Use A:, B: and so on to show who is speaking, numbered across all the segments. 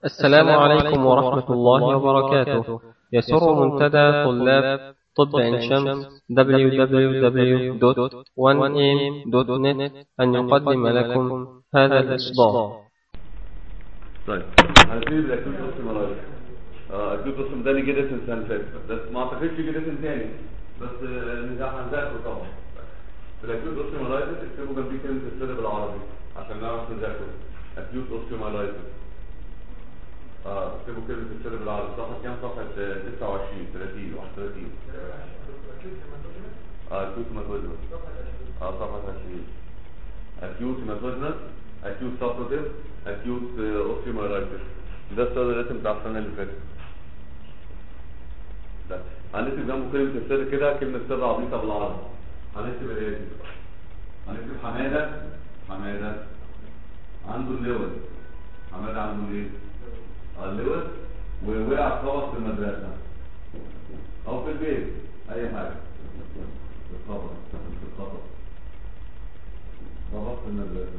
A: السلام عليكم ورحمة الله وبركاته يسر منتدى طلاب طب عين شمس www.1am.net أن يقدم لكم هذا الإصدار
B: طيب هنبتدي بالاكيوت اوستيومالايتس اه اكيوت اوستيوم ده اللي جه ريسن السنه اللي فاتت بس ما اعتقدش جه ريسن تاني بس آه، هنذاكره طبعا الاكيوت اوستيومالايتس اكتبوا جنبيه كلمه السر بالعربي عشان نعرف نذاكره اكيوت اوستيومالايتس اه اكتبوا كلمه السر بالعربي صفحه كام صفحه آه، 29 30 31 اه اكيوت هيماتويدنس اه صفحه 20 acute hematogenous acute suppurative acute uh, osteomyelitis ده السؤال الرسم بتاع السنه اللي فاتت ده هنكتب جنبه كلمه السر كده كلمه سر عبيطه بالعربي هنكتب ايه هنكتب حماده حماده عنده اللوز حماده عنده ايه آه، اللوز ووقع اتخبط في المدرسه او في البيت اي حاجه اتخبط اتخبط ضغط المدرسة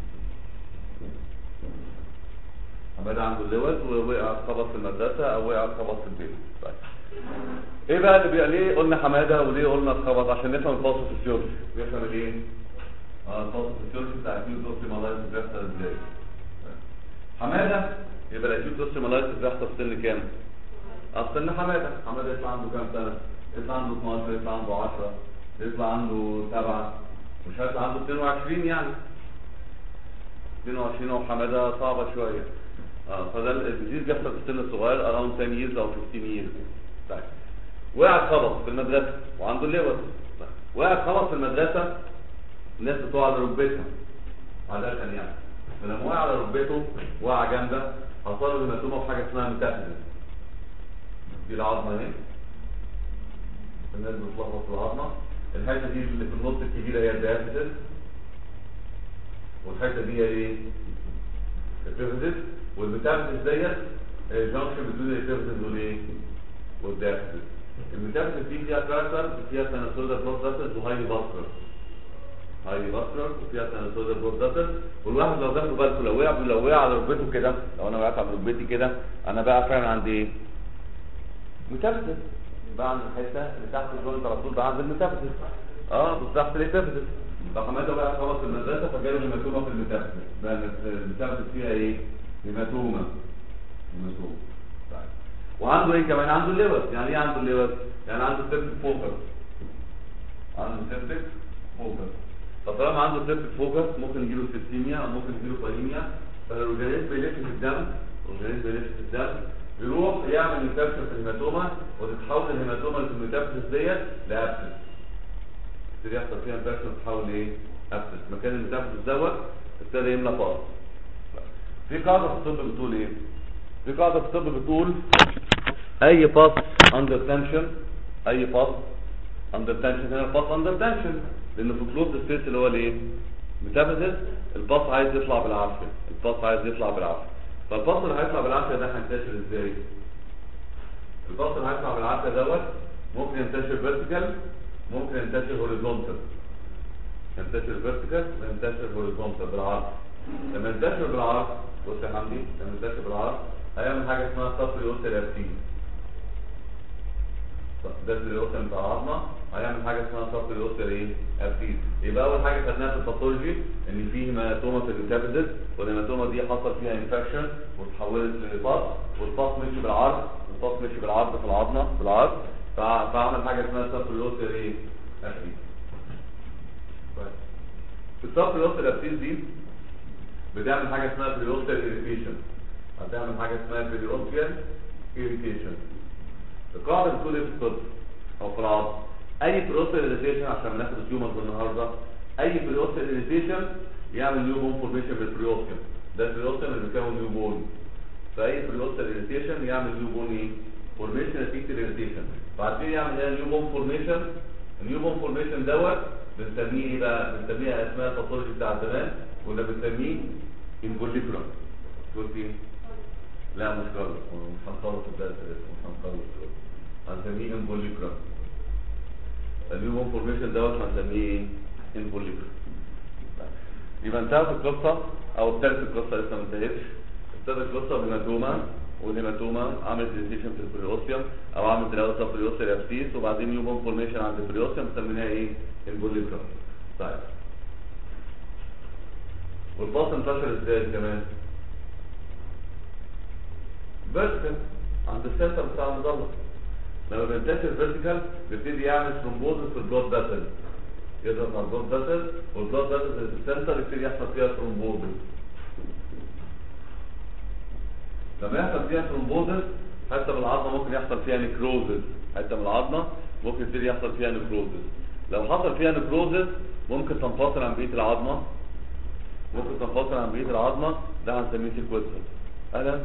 B: حماد عنده اللوز ووقع اتخبط في المدرسة أو وقع اتخبط في البيت طيب. ايه بقى اللي بيبقى ليه قلنا حمادة وليه قلنا اتخبط عشان نفهم الفاصل فيسيولوجي نفهم الايه؟ اه الفاصل فيسيولوجي بتاع اكيوت اوستيومالايتس بيحصل ازاي؟ حمادة يبقى الاكيوت اوستيومالايتس بيحصل في سن كام؟ اه في سن حمادة حمادة يطلع عنده كام سنة؟ يطلع عنده 12 يطلع عنده 10 يطلع عنده 7 مش هيطلع عنده 22 يعني 22 وحمادة صعبة شوية اه فده الديزيز بيحصل في السن الصغير اراوند 10 years او 15 years طيب وقع اتخبط في المدرسة وعنده الليبر طيب. وقع اتخبط في المدرسة الناس بتقع على ركبتها عادة يعني فلما وقع على ركبته وقع جامدة حصل له هيماتومة في حاجة اسمها ميتافيزيس دي العظمة اهي الناس بتتلخبط في العظمة الحته دي اللي في النص الكبيره هي الديافيزيس والحته دي هي ايه البيفيزيس والميتافيزيس ديت جانكشن بين البيفيزيس والايه والديافيزيس الميتافيزيس دي فيها كارتر فيها سيناسودا بلوت داتس وهايلي فاسكولار هايلي فاسكولار وفيها سيناسودا بلوت داتس والواحد لو دخل بالكم لو وقع لو وقع على ركبته كده لو انا وقعت على ركبتي كده انا بقى فعلا عندي ايه ميتافيزيس بقى عند الحته اللي تحت الجوينت على طول بقى عند الميتافيزيس اه بالظبط الابيفيزيس فحماده بقى خبط في المدرسه فجاله هيماتوما في الميتافيزيس بقى الميتافيزيس فيها ايه هيماتوما هيماتوما طيب وعنده ايه كمان عنده الليبر يعني ايه عنده الليبر يعني عنده سيبتك فوكس عنده سيبتك فوكس فطالما عنده سيبتك فوكس ممكن يجيله سيستيميا او ممكن يجيله فاليميا فالاورجانيزم بيلف في الدم الاورجانيزم بيلف في الدم يروح يعمل انفكشن في الهيماتوما وتتحول الهيماتوما اللي في الميتافيزيس ديت لابسس يبتدي يحصل فيها انفكشن تتحول لايه؟ ابسس مكان الميتافيزيس دوت ابتدى يملى فاض في قاعده في الطب بتقول ايه؟ في قاعده في الطب بتقول اي باس اندر تنشن اي باس اندر تنشن هنا باس اندر تنشن لان في كلوز سبيس اللي هو الايه؟ ميتافيزيس الباص عايز يطلع بالعافيه الباص عايز يطلع بالعافيه فالباص اللي هيطلع بالعافيه ده هينتشر ازاي؟ الباص اللي هيطلع بالعافيه دوت ممكن ينتشر فيرتيكال ممكن ينتشر هوريزونتال ينتشر فيرتيكال وينتشر هوريزونتال بالعرض لما ينتشر بالعرض بص يا حمدي لما ينتشر بالعرض هيعمل حاجه اسمها صفر اوتيلابتين ده الريوتن بتاع العظمه هيعمل حاجه اسمها صفر الاوستر ايه ابتيد يبقى اول حاجه خدناها في الباثولوجي ان في هيماتوما في الكابيتس والهيماتوما دي حصل فيها انفكشن وتحولت لباص والباص مشي بالعرض والباص مشي بالعرض في العظمه بالعرض فع- فعمل حاجه اسمها صفر الاوستر ايه ابتيد في الصفر الاوستر ابتيد دي بتعمل حاجه اسمها بريوستر اريتيشن هتعمل حاجه اسمها بريوستر اريتيشن القاعده بتقول ايه في الطب او في العظم اي بروستال اريتيشن عشان ناخد التيومرز النهارده اي بروستال اريتيشن يعمل نيو بون فورميشن بالبريوستيوم ده البريوستيوم اللي بيكون نيو بون فاي بروستال اريتيشن يعمل نيو بون ايه فورميشن نتيجه الاريتيشن بعدين يعمل ايه نيو بون فورميشن النيو بون فورميشن دوت بنسميه ايه بقى بنسميها اسماء الباثولوجي بتاع زمان ولا بنسميه انفوليكولم قلت ايه لا مش خالص مش هنخلص الدرس لسه مش هنخلص دلوقتي. هنسميه انفوليكولم النيو فورميشن دوت هنسميه ايه انفوليكولم يبقى انتهت القصه او ابتدت القصه لسه ما انتهتش ابتدى القصه بهيماتوما والهيماتوما عملت ديزيشن في البريوسيوم او عملت الاوسط بريوسيال ابسيس وبعدين يوم فورميشن عند البريوسيوم سميناها ايه؟ البوليكرا طيب والباص انتشر ازاي كمان؟ فيرتيكال عند السنتر بتاع المظله لما بينتشر فيرتيكال بيبتدي يعمل ثرومبوزس في البلود فاسل يضغط على البلود فاسل والبلود فاسل اللي في السنتر يبتدي يحصل فيها ثرومبوزس لما يحصل فيها ثرومبوزس حتى من العظمه ممكن يحصل فيها نكروزس حتى من العظمه ممكن يبتدي يحصل فيها نكروزس لو حصل فيها نكروزس ممكن تنفصل عن بقيه العظمه ممكن تنفصل عن بقيه العظمه ده هنسميه سيكويتر اهلا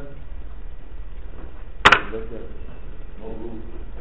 B: موجود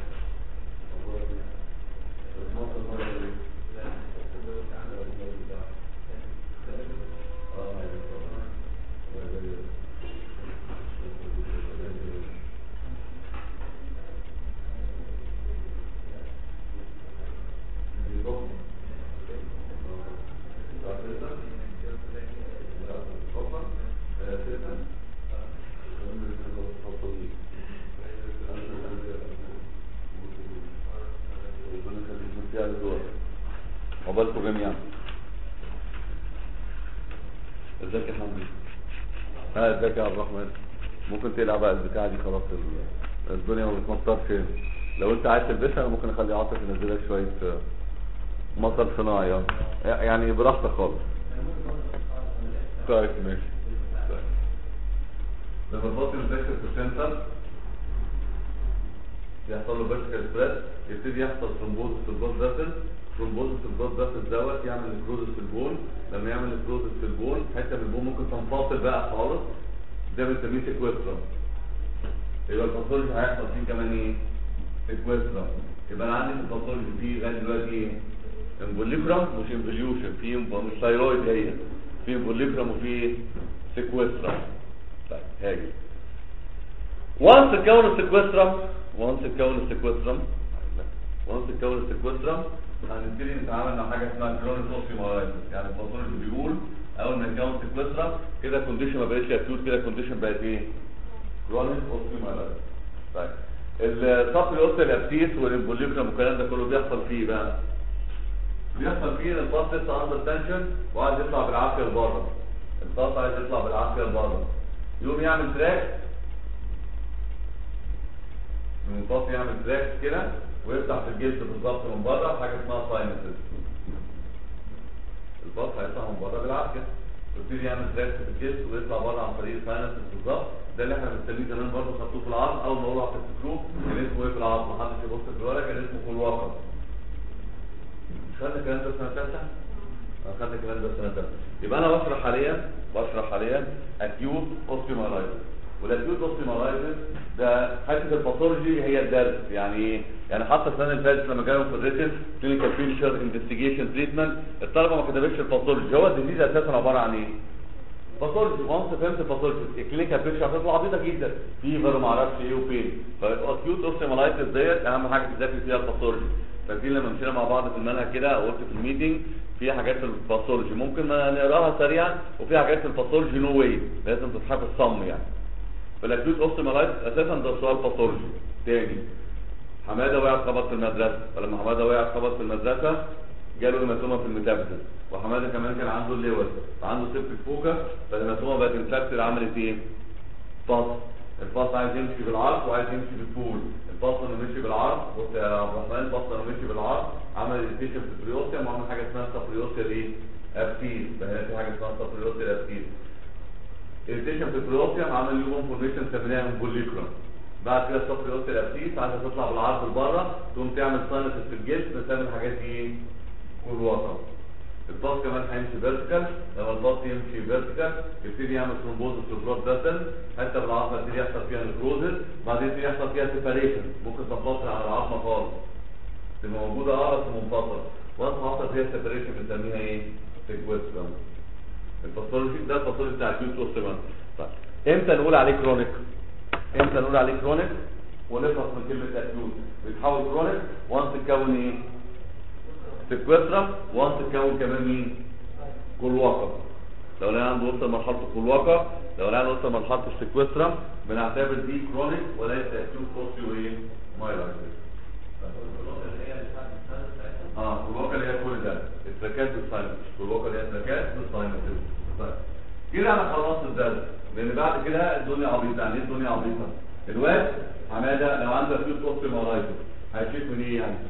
B: عقبالكم جميعا ازيك يا حمدي ها ازيك يا عبد الرحمن ممكن تقلع بقى البتاعه دي خلاص ال- الدنيا ما بتمطرش لو انت عايز تلبسها انا ممكن اخلي عاطف ينزل لك شويه آه، مطر صناعي يعني. يعني براحتك خالص طيب ماشي طيب. لما الباطن ينتشر في السنتر يحصل له فيرتيكال سبريد يبتدي يحصل ثرومبوزس في البلاد فاسل ثرومبوزس في البلاد فاسل دوت يعمل نكروزس في البون لما يعمل نكروزس في البون حته من البون ممكن تنفصل بقى خالص ده بنسميه سيكويسترم يبقى الباثولوجي هيحصل فيه كمان ايه؟ سيكويسترم يبقى انا عندي في الباثولوجي فيه لغايه دلوقتي ايه؟ امبوليفرم مش امبوليوشن في مش ثايرويد هي في امبوليفرم وفي سيكويسترم طيب هاجي وانس تكون السيكوسترم وانس تكون السيكوسترم وانس تكون السيكوسترم هنبتدي نتعامل مع حاجه اسمها كرونيك اوستيومالايتس يعني الباثولوجي بيقول اول ما يكون سيكوسترم كده كونديشن ما بقتش اكيوت كده كونديشن بقت ايه؟ كرونيك اوستيومالايتس طيب الصف الاوستيال ابسيس والامبوليفرم والكلام ده كله بيحصل فيه بقى بيحصل فيه ان الباص لسه اندر تنشن وعايز يطلع بالعافيه لبره الباص عايز يطلع بالعافيه لبره يقوم يعمل تراك المنطاف يعمل تراك كده ويفتح في الجلد بالظبط من بره حاجه اسمها ساينسز الباص هيطلع من بره بالعافيه ويبتدي يعمل تراك في الجلد ويطلع بره عن طريق الساينسز بالظبط ده اللي احنا بنسميه زمان برضه خدتوه في العظم اول ما نقول هتفتكروه كان اسمه ايه في العظم محدش يبص في الورقه كان اسمه كلواقه مش خدنا الكلام ده في سنه ثالثه؟ انا خدنا الكلام ده في سنه ثالثه يبقى انا بشرح حاليا بشرح حاليا اكيوت اوستيومالايتس والاكيوت اوستيومالايتس ده حته الباثولوجي هي الدرس يعني ايه؟ يعني حتى السنه اللي فاتت لما كانوا في الريتن كلينيكال فيشر انفستيجيشن تريتمنت الطلبه ما كتبتش الباثولوجي هو الديزيز اساسا عباره عن ايه؟ باثولوجي وانس فهمت الباثولوجي الكلينيكال بيكتشر هتطلع عبيطه جدا فيفر وما اعرفش ايه وفين فالاكيوت اوستيومالايتس ديت اهم حاجه تذاكر فيها الباثولوجي فاكرين لما مشينا مع بعض في المنهج كده قلت في الميتنج في حاجات في الباثولوجي ممكن ما نقراها سريعا وفي حاجات في الباثولوجي نو واي لازم تتحفظ صم يعني فالاكيوت اوستيومالايتس اساسا ده سؤال باثولوجي تاني حماده وقع خبط في المدرسه فلما حماده وقع خبط في المدرسه جاله هيماتوما في الميتابيزم وحماده كمان كان عنده الليول فعنده سيبتك فوكس فالهيماتوما بقت انفكتد عملت ايه؟ فاص الفاص عايز يمشي بالعرض وعايز يمشي بالطول الفاص لما مشي بالعرض بص يا عبد الرحمن الفاص لما مشي بالعرض عمل اريتيشن في البريوسيوم وعمل حاجه اسمها سابريوسيال ايه؟ ابسيس فهنا في حاجه اسمها سابريوسيال ابسيس اريتيشن في البريوسيوم عمل ليوم فورميشن سميناها امبوليكرون بعد كده السابريوسيال ابسيس عايزه تطلع بالعرض لبره تقوم تعمل ساينس في الجلد بنسمي الحاجات دي ايه؟ كلواقه الباص كمان هيمشي فيرتيكال لما الباص يمشي فيرتيكال يبتدي يعمل ثرومبوزس في البلاد فاسل حتى بالعظمه يبتدي يحصل فيها نكروزس بعدين يبتدي يحصل فيها سيباريشن ممكن تنفصل عن العظمه خالص تبقى موجوده اه بس منفصله وانت حصل فيها سيباريشن بنسميها ايه؟ سيكويسترم الباثولوجي ده الباثولوجي بتاع الكيوت اوستيمان طيب امتى نقول عليه كرونيك؟ امتى نقول عليه كرونيك؟ ونخلص من كلمه اكيوت بيتحول كرونيك وانت تكون ايه؟ سيكوسترم وانت تكون كمان مين كلواقة لو انا عنده وصل مرحله الكلواقة لو العيان وصل مرحله السكوسترم بنعتبر دي كرونيك وليس اكيوت اوستيو ايه مايلايتس اه كلوكا اللي هي كل ده التراكات بالساينس كلوكا اللي هي التراكات بالساينس طيب كده انا خلصت الدرس لان بعد كده الدنيا عبيطه يعني ايه الدنيا عبيطه الواد حماده لو عنده اكيوت اوستيو مايلايتس هيشيك من ايه يعني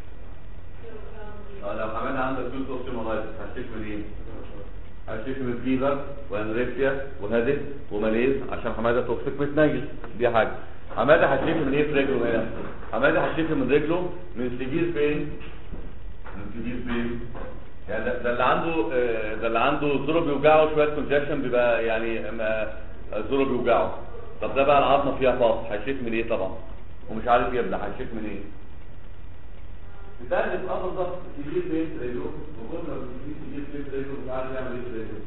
B: اه لو حماده عنده اكيوت اوستيو مايلايتس هيشيك من ايه هشيك من فيفر وانريكسيا وهدف وماليز عشان حماده توكسيك متنجس دي حاجه حماده هشيك من ايه في رجله هنا حماده هشيك من رجله من سيفير بين من سيفير بين يعني ده, ده اللي عنده آه، ده اللي عنده زوره بيوجعه شويه كونجكشن بيبقى يعني ما- زوره بيوجعه طب ده بقى العظمه فيها فاص هيشيك من ايه طبعا ومش عارف يبلع هيشيك من ايه بتقلب اه بالظبط سيفير بين في رجله وكل ما بيجي سيفير بين في رجله مش عارف يعمل ايه في رجله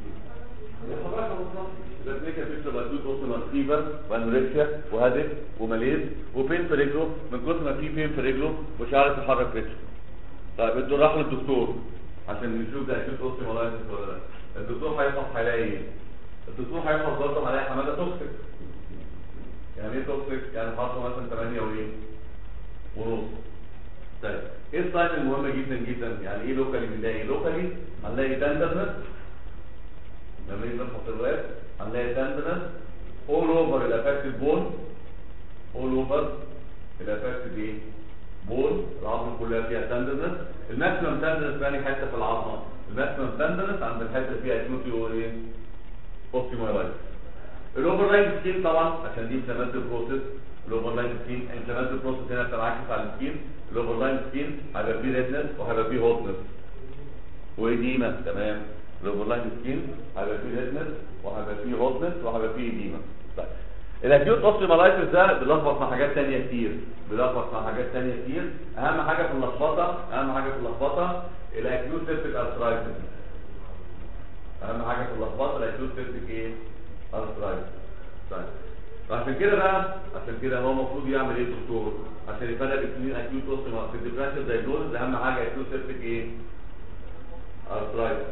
B: ده كلينيكال بيكتشر بايتوت اوسمال فيفر وانوركسيا وهدف وماليز وبين في رجله من كتر ما في بين في رجله مش عارف يحرك رجله طيب انتوا راح للدكتور عشان نشوف ده اكيد اوستيومالايتس ولا لا الدكتور هيفحص هيلاقي ايه الدكتور هيفحص برضه هيلاقي حماده توكسيك يعني ايه توكسيك يعني حاطه مثلا 8 وايه ونص طيب ايه الساين المهمه جدا جدا يعني ايه لوكالي بنلاقي لوكالي هنلاقي تندرنس لما يجي نفحص الواد هنلاقي تندرنس all over الافكتد بون all over الافكتد ايه بون العظمه كلها فيها تندرنس الماكسيمم تندرنس في أنهي حته في العظمه الماكسيمم تندرنس عند الحته اللي فيها اكيوتي او ايه اوستيومايلايتس الاوفر لاين سكين طبعا عشان دي انفلاماتوري بروسيس الاوفر لاين سكين انفلاماتوري بروسيس هنا بتنعكس على السكين الاوفر لاين سكين هيبقى فيه ريدنس وهيبقى فيه هوتنس وإديمة تمام الاوفر لاين سكين هيبقى فيه ريدنس وهيبقى فيه هوتنس وهيبقى فيه إديمة طيب الاكيوت اوستيومالايتس ده بيلخبط مع حاجات تانية كتير بيلخبط مع حاجات تانية كتير اهم حاجة في اللخبطة اهم حاجة في اللخبطة الاكيوت سيبتيك ارثرايتس اهم حاجة في اللخبطة الاكيوت سيبتيك ايه ارثرايتس طيب فعشان كده بقى عشان كده هو المفروض يعمل ايه الدكتور عشان يفرق بين اكيوت اوستيومالايتس في الديفرنشال دايجنوز اهم حاجة اكيوت سيبتيك ايه ارثرايتس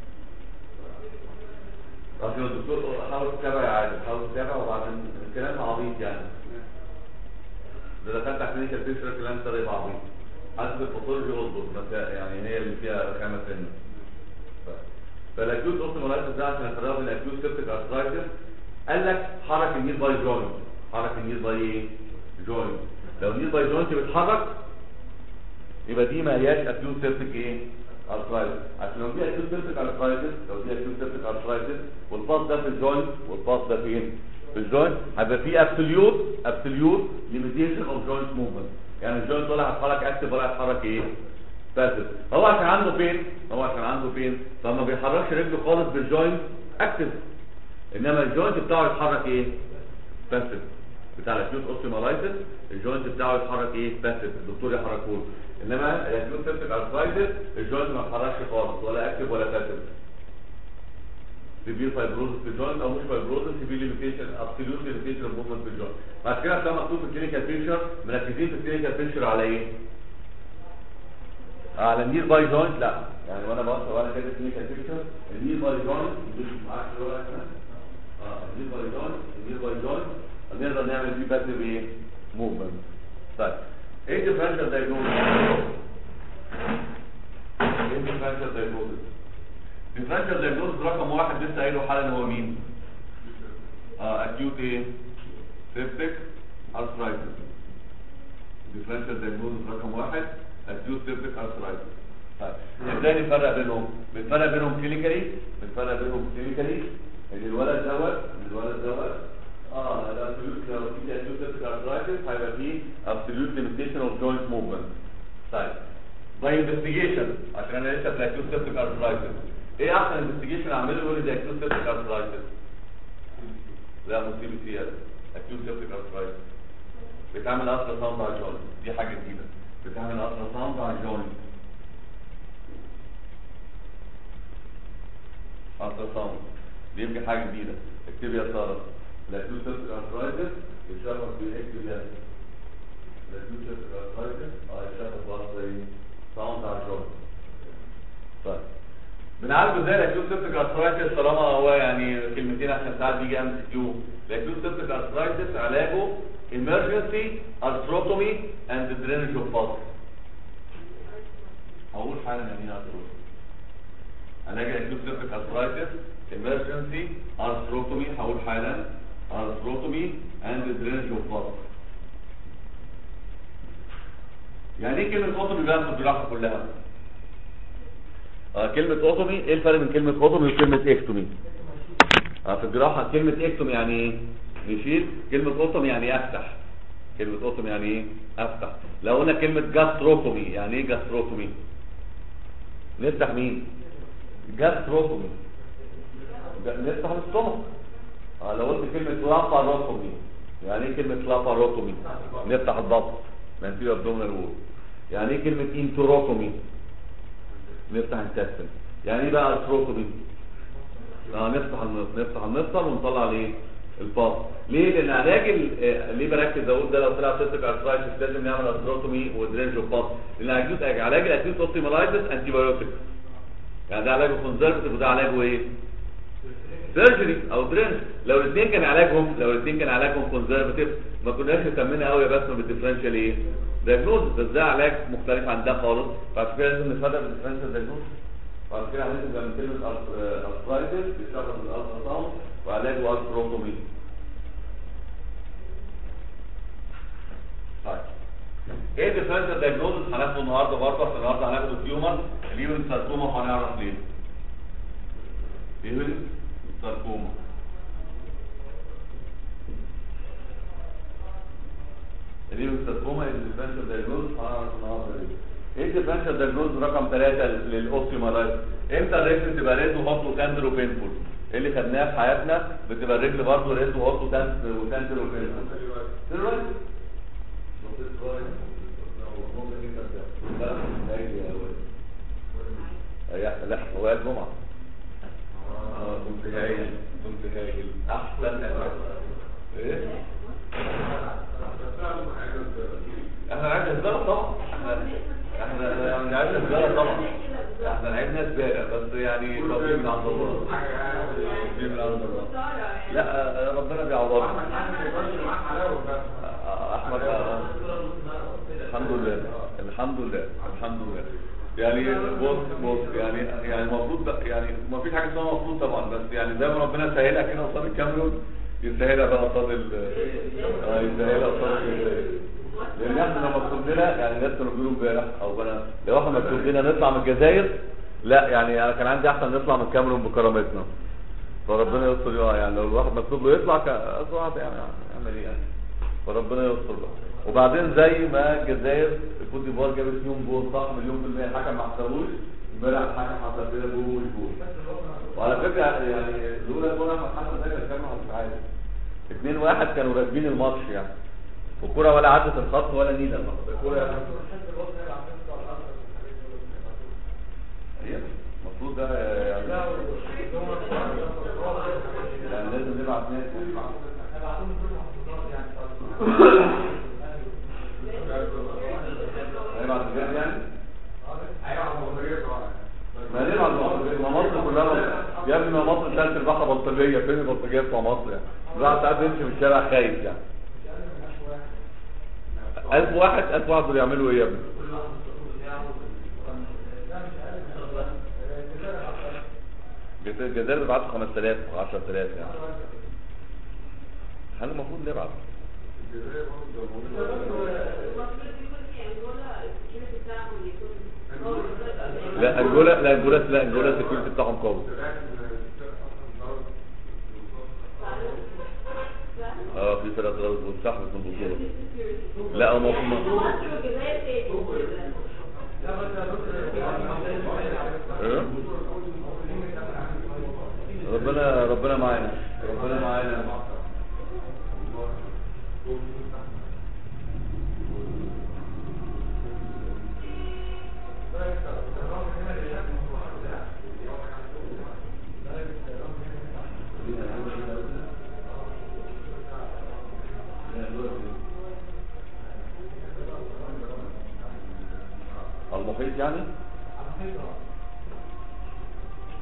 B: عشان الدكتور حاول تتابع يا عادل حاول تتابع وبعدين الكلام عبيط يعني ده دخلت على كلينيكال بيكتشر الكلام ده يبقى عبيط حسب الباثولوجي اصبر بس يعني هي اللي فيها رخامه سنه فالاكيوت اوستيومالايتس ده عشان نفرقه بين الاكيوت سيبتيك ارثرايتس قال لك حرك النيل باي جوينت حرك النيل باي ايه؟ جوينت لو النيل باي جوينت بيتحرك يبقى دي ما هياش اكيوت سيبتيك ايه؟ ارثرايتس عشان لو دي اكيوت سيبتيك ارثرايتس لو دي اكيوت سيبتيك ارثرايتس والباص ده في الجوينت والباص ده فين؟ في الجوينت هيبقى في ابسوليوت ابسوليوت ليميتيشن اوف جوينت موفمنت يعني الجوينت ولا هيتحرك اكتف ولا هيتحرك ايه؟ باسف هو عشان عنده فين؟ هو عشان عنده فين؟ فما بيحركش رجله خالص بالجوينت اكتف انما الجوينت بتاعه يتحرك ايه؟ باسف بتاع الاكيوت اوستيومالايتس الجوينت بتاعه يتحرك ايه؟ باسف الدكتور يحركه له انما الاكيوت سيبتيك ارثرايتس الجوينت ما يتحركش خالص ولا اكتف ولا باسف سيفير فايبروزس في الجوينت او مش فايبروزس سيفير ليميتيشن ابسوليوت ليميتيشن اوف موفمنت في الجوينت بعد كده ده مكتوب في الكلينيكال بيكتشر مركزين في الكلينيكال بيكتشر على ايه؟ على النير باي جوينت لا يعني وانا بص وانا كاتب كلينيكال بيكتشر النير باي جوينت مش معاك الورقه كمان اه النير باي جوينت النير باي جوينت نقدر نعمل فيه باسيف ايه؟ موفمنت طيب ايه الديفرنشال دايجنوستس؟ ايه الديفرنشال دايجنوستس؟ الديفرنشال دايجنوستس رقم واحد لسه قايله حالا هو مين؟ اه اكيوت ايه؟ سيبتيك ارثرايتس الديفرنشال دايجنوستس رقم واحد اكيوت سيبتيك ارثرايتس طيب ازاي نفرق بينهم؟ بنفرق بينهم كلينيكالي بنفرق بينهم كلينيكالي ان الولد دوت ان الولد دوت اه الابسوليوت لو في اكيوت سيبتيك ارثرايتس هيبقى فيه ابسوليوت ليميتيشن اوف جوينت موفمنت طيب باي انفستيجيشن عشان انا لسه في الاكيوت سيبتيك ارثرايتس ايه احسن انفستيجيشن اعمله يقول لي ده اكيوت سيبتيك ارثرايتس لا مصيبه فيها اكيوت سيبتيك ارثرايتس بتعمل الترا ساوند على الجوينت دي حاجه جديده بتعمل الترا ساوند على الجوينت الترا ساوند دي يمكن حاجه جديده اكتبي يا ساره الاكيوت سيبتيك ارثرايتس يشخص بالاكتب يعني الاكيوت سيبتيك ارثرايتس اه يشخص بأصل ايه ساوند على الجوينت طيب بنعالجه ازاي الاكيوت سيبتك ارثرايتس طالما هو يعني كلمتين عشان ساعات بيجي ام سي كيو الاكيوت سيبتك ارثرايتس علاجه emergency arthrotomy and drainage of pus هقول حالا يعني ايه arthrotomy علاج الاكيوت سيبتك ارثرايتس emergency arthrotomy هقول حالا arthrotomy and drainage of pus يعني ايه كلمه اوتومي بقى في الجراحه كلها آه كلمة اوتومي ايه الفرق بين كلمة اوتومي وكلمة اكتومي آه في الجراحة كلمة اكتومي يعني ايه نشيل كلمة اوتومي يعني افتح كلمة اوتومي يعني ايه افتح لو قلنا كلمة جاستروتومي يعني ايه جاستروتومي نفتح مين جاستروتومي ج- نفتح الاستومك آه لو قلت كلمة لاباروتومي يعني ايه كلمة لاباروتومي نفتح الضغط منتيريو ابدومينال وول يعني ايه كلمة انتروتومي نفتح التستن يعني ايه بقى التروتومي اه نفتح المفصل نفتح المفصل ونطلع الايه الباص ليه لان علاج ال- آه، ليه بركز اقول ده لو طلع سيستيك ارثرايتس لازم نعمل ارثروتومي ودرينج وباص لان علاج علاج الاكيوت اوستيمالايتس انتي بايوتيك يعني ده علاجه كونزرفتيف وده علاجه ايه سيرجري او درينج لو الاثنين كان علاجهم لو الاثنين كان علاجهم كونزرفتيف ما كناش اهتمينا قوي بس بالديفرنشال ايه دايجنوز بس ده علاج مختلف عن ده خالص بعد كده لازم نفرق بالديفرنشال دايجنوز بعد كده هننزل من كلمه ارثرايتس بيشتغل بالالترا ساوند وعلاجه ارثروتومي طيب ايه الديفرنشال دايجنوز هناخده النهارده برضه عشان النهارده هناخد التيومر اليوم ساركوما وهنعرف ليه ايه الساركوما اليوم ساركوما الديفرنشال دايجنوز هنعرف النهارده ليه ايه الديفرنشال دايجنوز رقم 3 للاوستيومالايت امتى الرجل تبقى ريد وهوت وتندر وبينفول ايه اللي خدناه في حياتنا بتبقى الرجل برضه ريد وهوت وتندر وتندر وبينفول دلوقتي لا لا هو الجمعة اه كنت هايل كنت هايل احسن ايه احنا لعبنا الزرع طبعا احنا احنا يعني لعبنا الزرع طبعا احنا لعبنا زبالة بس يعني توفيق من عند الله توفيق من عند الله لا ربنا بيعوضنا احمد الحمد لله الحمد لله الحمد لله يعني بص بص يعني يعني المفروض ده- يعني ما فيش حاجه اسمها مفروض طبعا بس يعني زي ما ربنا سهلها كده قصاد الكاميرون يسهلها بقى قصاد ال اه يسهلها قصاد الجزائر لان احنا لما مكتوب لنا يعني الناس كانوا بيقولوا امبارح او بنا لو احنا مكتوب لنا نطلع من الجزائر لا يعني انا كان عندي احسن نطلع من الكاميرون بكرامتنا فربنا يستر اه يعني لو الواحد مكتوب له يطلع كأس واحد يعني يعمل ايه يعني فربنا يستر بقى وبعدين زي ما الجزائر الكوت ديفوار جابت فيهم جول صح مليون في المية الحكم ما حسبوش امبارح الحكم حسب لنا جول جول وعلى فكرة يعني لولا جول احمد حسن ده كان كانوا هتتعادل 2 1 كانوا راكبين الماتش يعني والكرة ولا عدت الخط ولا نيلة الكرة هي المفروض ده يعني يعني لازم نبعت ناس هيبعت رجال يعني ما نبعت مصر ما مصر كلها مصر. يا ابني ما مصر ثلاث ارباعها بلطجيه فين البلطجيه بتوع مصر يعني الواحد ساعات بيمشي في الشارع خايف يعني ألف واحد ألف واحد دول يعملوا ايه يا ابني جز- الجزائر بتبعت 5000 و10000 يعني هل المفروض نبعت لا انجولا لا انجولا لا انجولا السكيورتي بتاعهم قوي اه في فرقه ضربت واتسحبت من البطوله لا هم هم إيه؟ ربنا ربنا معانا ربنا معانا المحيط يعني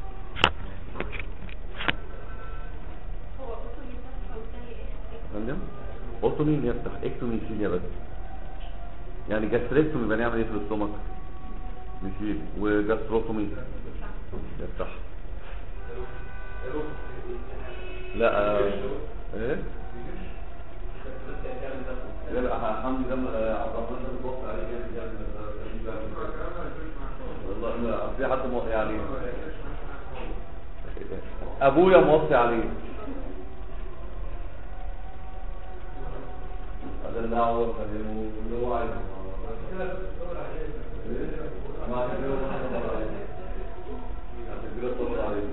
B: كده اوتومي اللي يفتح اكتومي يشيل يا بس يعني جاستريكتومي يبقى نعمل ايه في الاستومك نشيل وجاستروتومي يفتح لا آه، ايه لا لا الحمد لله عبد الرحمن ده متوقع عليه جامد يعني والله لا في حد موصي عليه ابويا موصي عليه هذا اللي هو فهمه اللي هو عايزه ما عشان كده صبر عليه عشان كده صبر عليه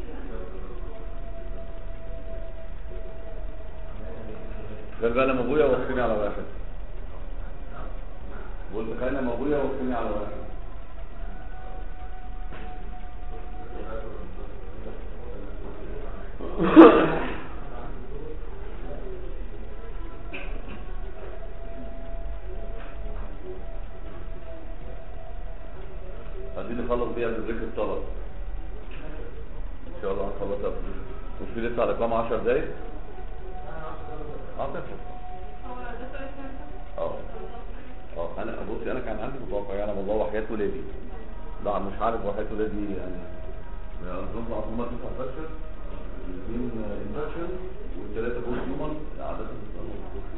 B: قال بقى لما ابويا وصيني على واحد قلت تخيل لما ابويا وصيني على واحد عايزين نخلص بيها بريك الطلب ان شاء الله هنخلصها بال- مش في لسه على كام 10 دقايق اعتقد اه اه انا بصي انا كان عندي متوقع يعني والله وحياة ولادي لا مش عارف وحياة ولادي يعني اظن عظمات تسع فشل الاثنين انفكشن والثلاثه جول هيومن عاده بيسالوا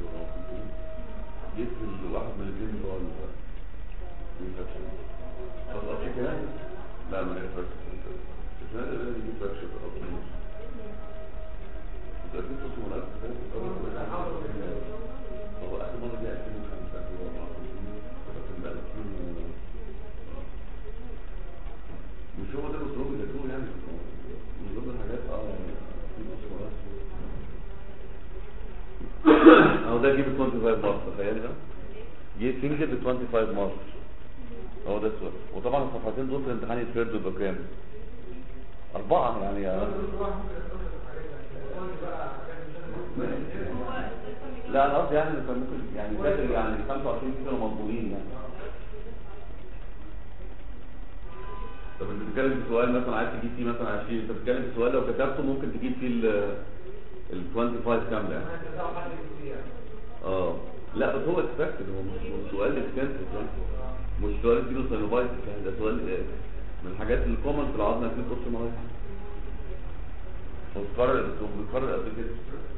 B: جيت في الواحد من الاثنين اللي هو الانفكشن طب كده لا ما انفكشن الثلاثه اللي يجيب فشل اصلا متأكد صوت مناسب هو آخر مرة دي 2005 ولكن بقى 2000 مش هو ده الأسلوب اللي هو يعني من ضمن الحاجات اه يعني في أسلوب اهو ده جيب 25 مارس تخيل ده جيب سنجل ب 25 مارس هو ده السؤال وطبعا الصفحتين دول في الامتحان يتفردوا يبقى كام؟ أربعة يعني آه. لا انا قصدي يعني إن كان ممكن يعني فاكر يعني 25 كانوا مطلوبين يعني طب انت بتتكلم في سؤال مثلا عايز تجيب فيه مثلا 20 انت بتتكلم في سؤال لو كتبته ممكن تجيب فيه ال ال 25 كامله يعني اه لا بس هو اكسبكتد هو مش مش سؤال اكستنسيف يعني مش سؤال اديله ساينوبايتس يعني ده سؤال آه، من الحاجات الكومن في العظم في الكورس مهندس هو بيتكرر هو بيتكرر قبل كده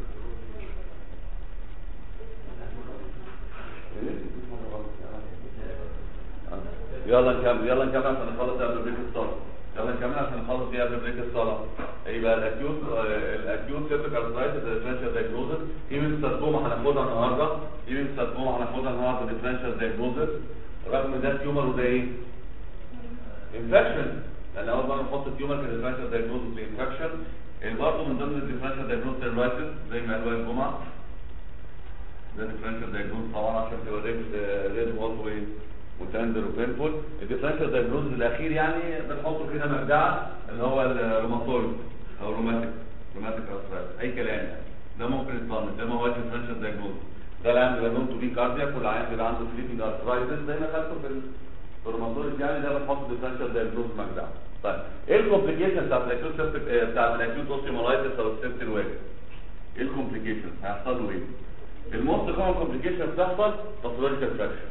B: يلا نكمل يلا نكمل عشان نخلص قبل بريك الصلاة يلا نكمل عشان نخلص دي قبل بريك الصلاة يبقى الاكيوت الاكيوت سيبتك ارثرايتس ديفرنشال دايجنوزس ايمن ساركوما هناخدها النهارده ايمن ساركوما هناخدها النهارده ديفرنشال دايجنوزس رغم ان ده تيومر وده ايه؟ انفكشن لان اول مره نحط التيومر كديفرنشال دايجنوزس لانفكشن برضه من ضمن الديفرنشال دايجنوزس الرايتس زي ما قال وائل جمعه ده ديفرنشال دايجنوز طبعا عشان تبقى ريد ريد وات وايه وتندر وبينفول الديفرنشال دايجنوز الاخير يعني بنحطه كده مبدعه اللي هو الروماتويد او روماتيك روماتيك ارثرايتس اي كلام يعني ده ممكن يتصنف ده ما هوش ديفرنشال دايجنوز ده العيان بيبقى نون تو بي كاردياك والعيان بيبقى عنده سليبنج ارثرايتس زي ما خدته في ال- في الروماتويد يعني ده بنحط ديفرنشال دايجنوز مبدعه طيب ايه الكومبليكيشن بتاعت الاكيوت سيبتك بتاعت الاكيوت اوستيومالايتس او السيبت الواجب ايه الكومبليكيشن هيحصل له ايه الموست كومن كومبليكيشن بتحصل باثولوجيكال فراكشر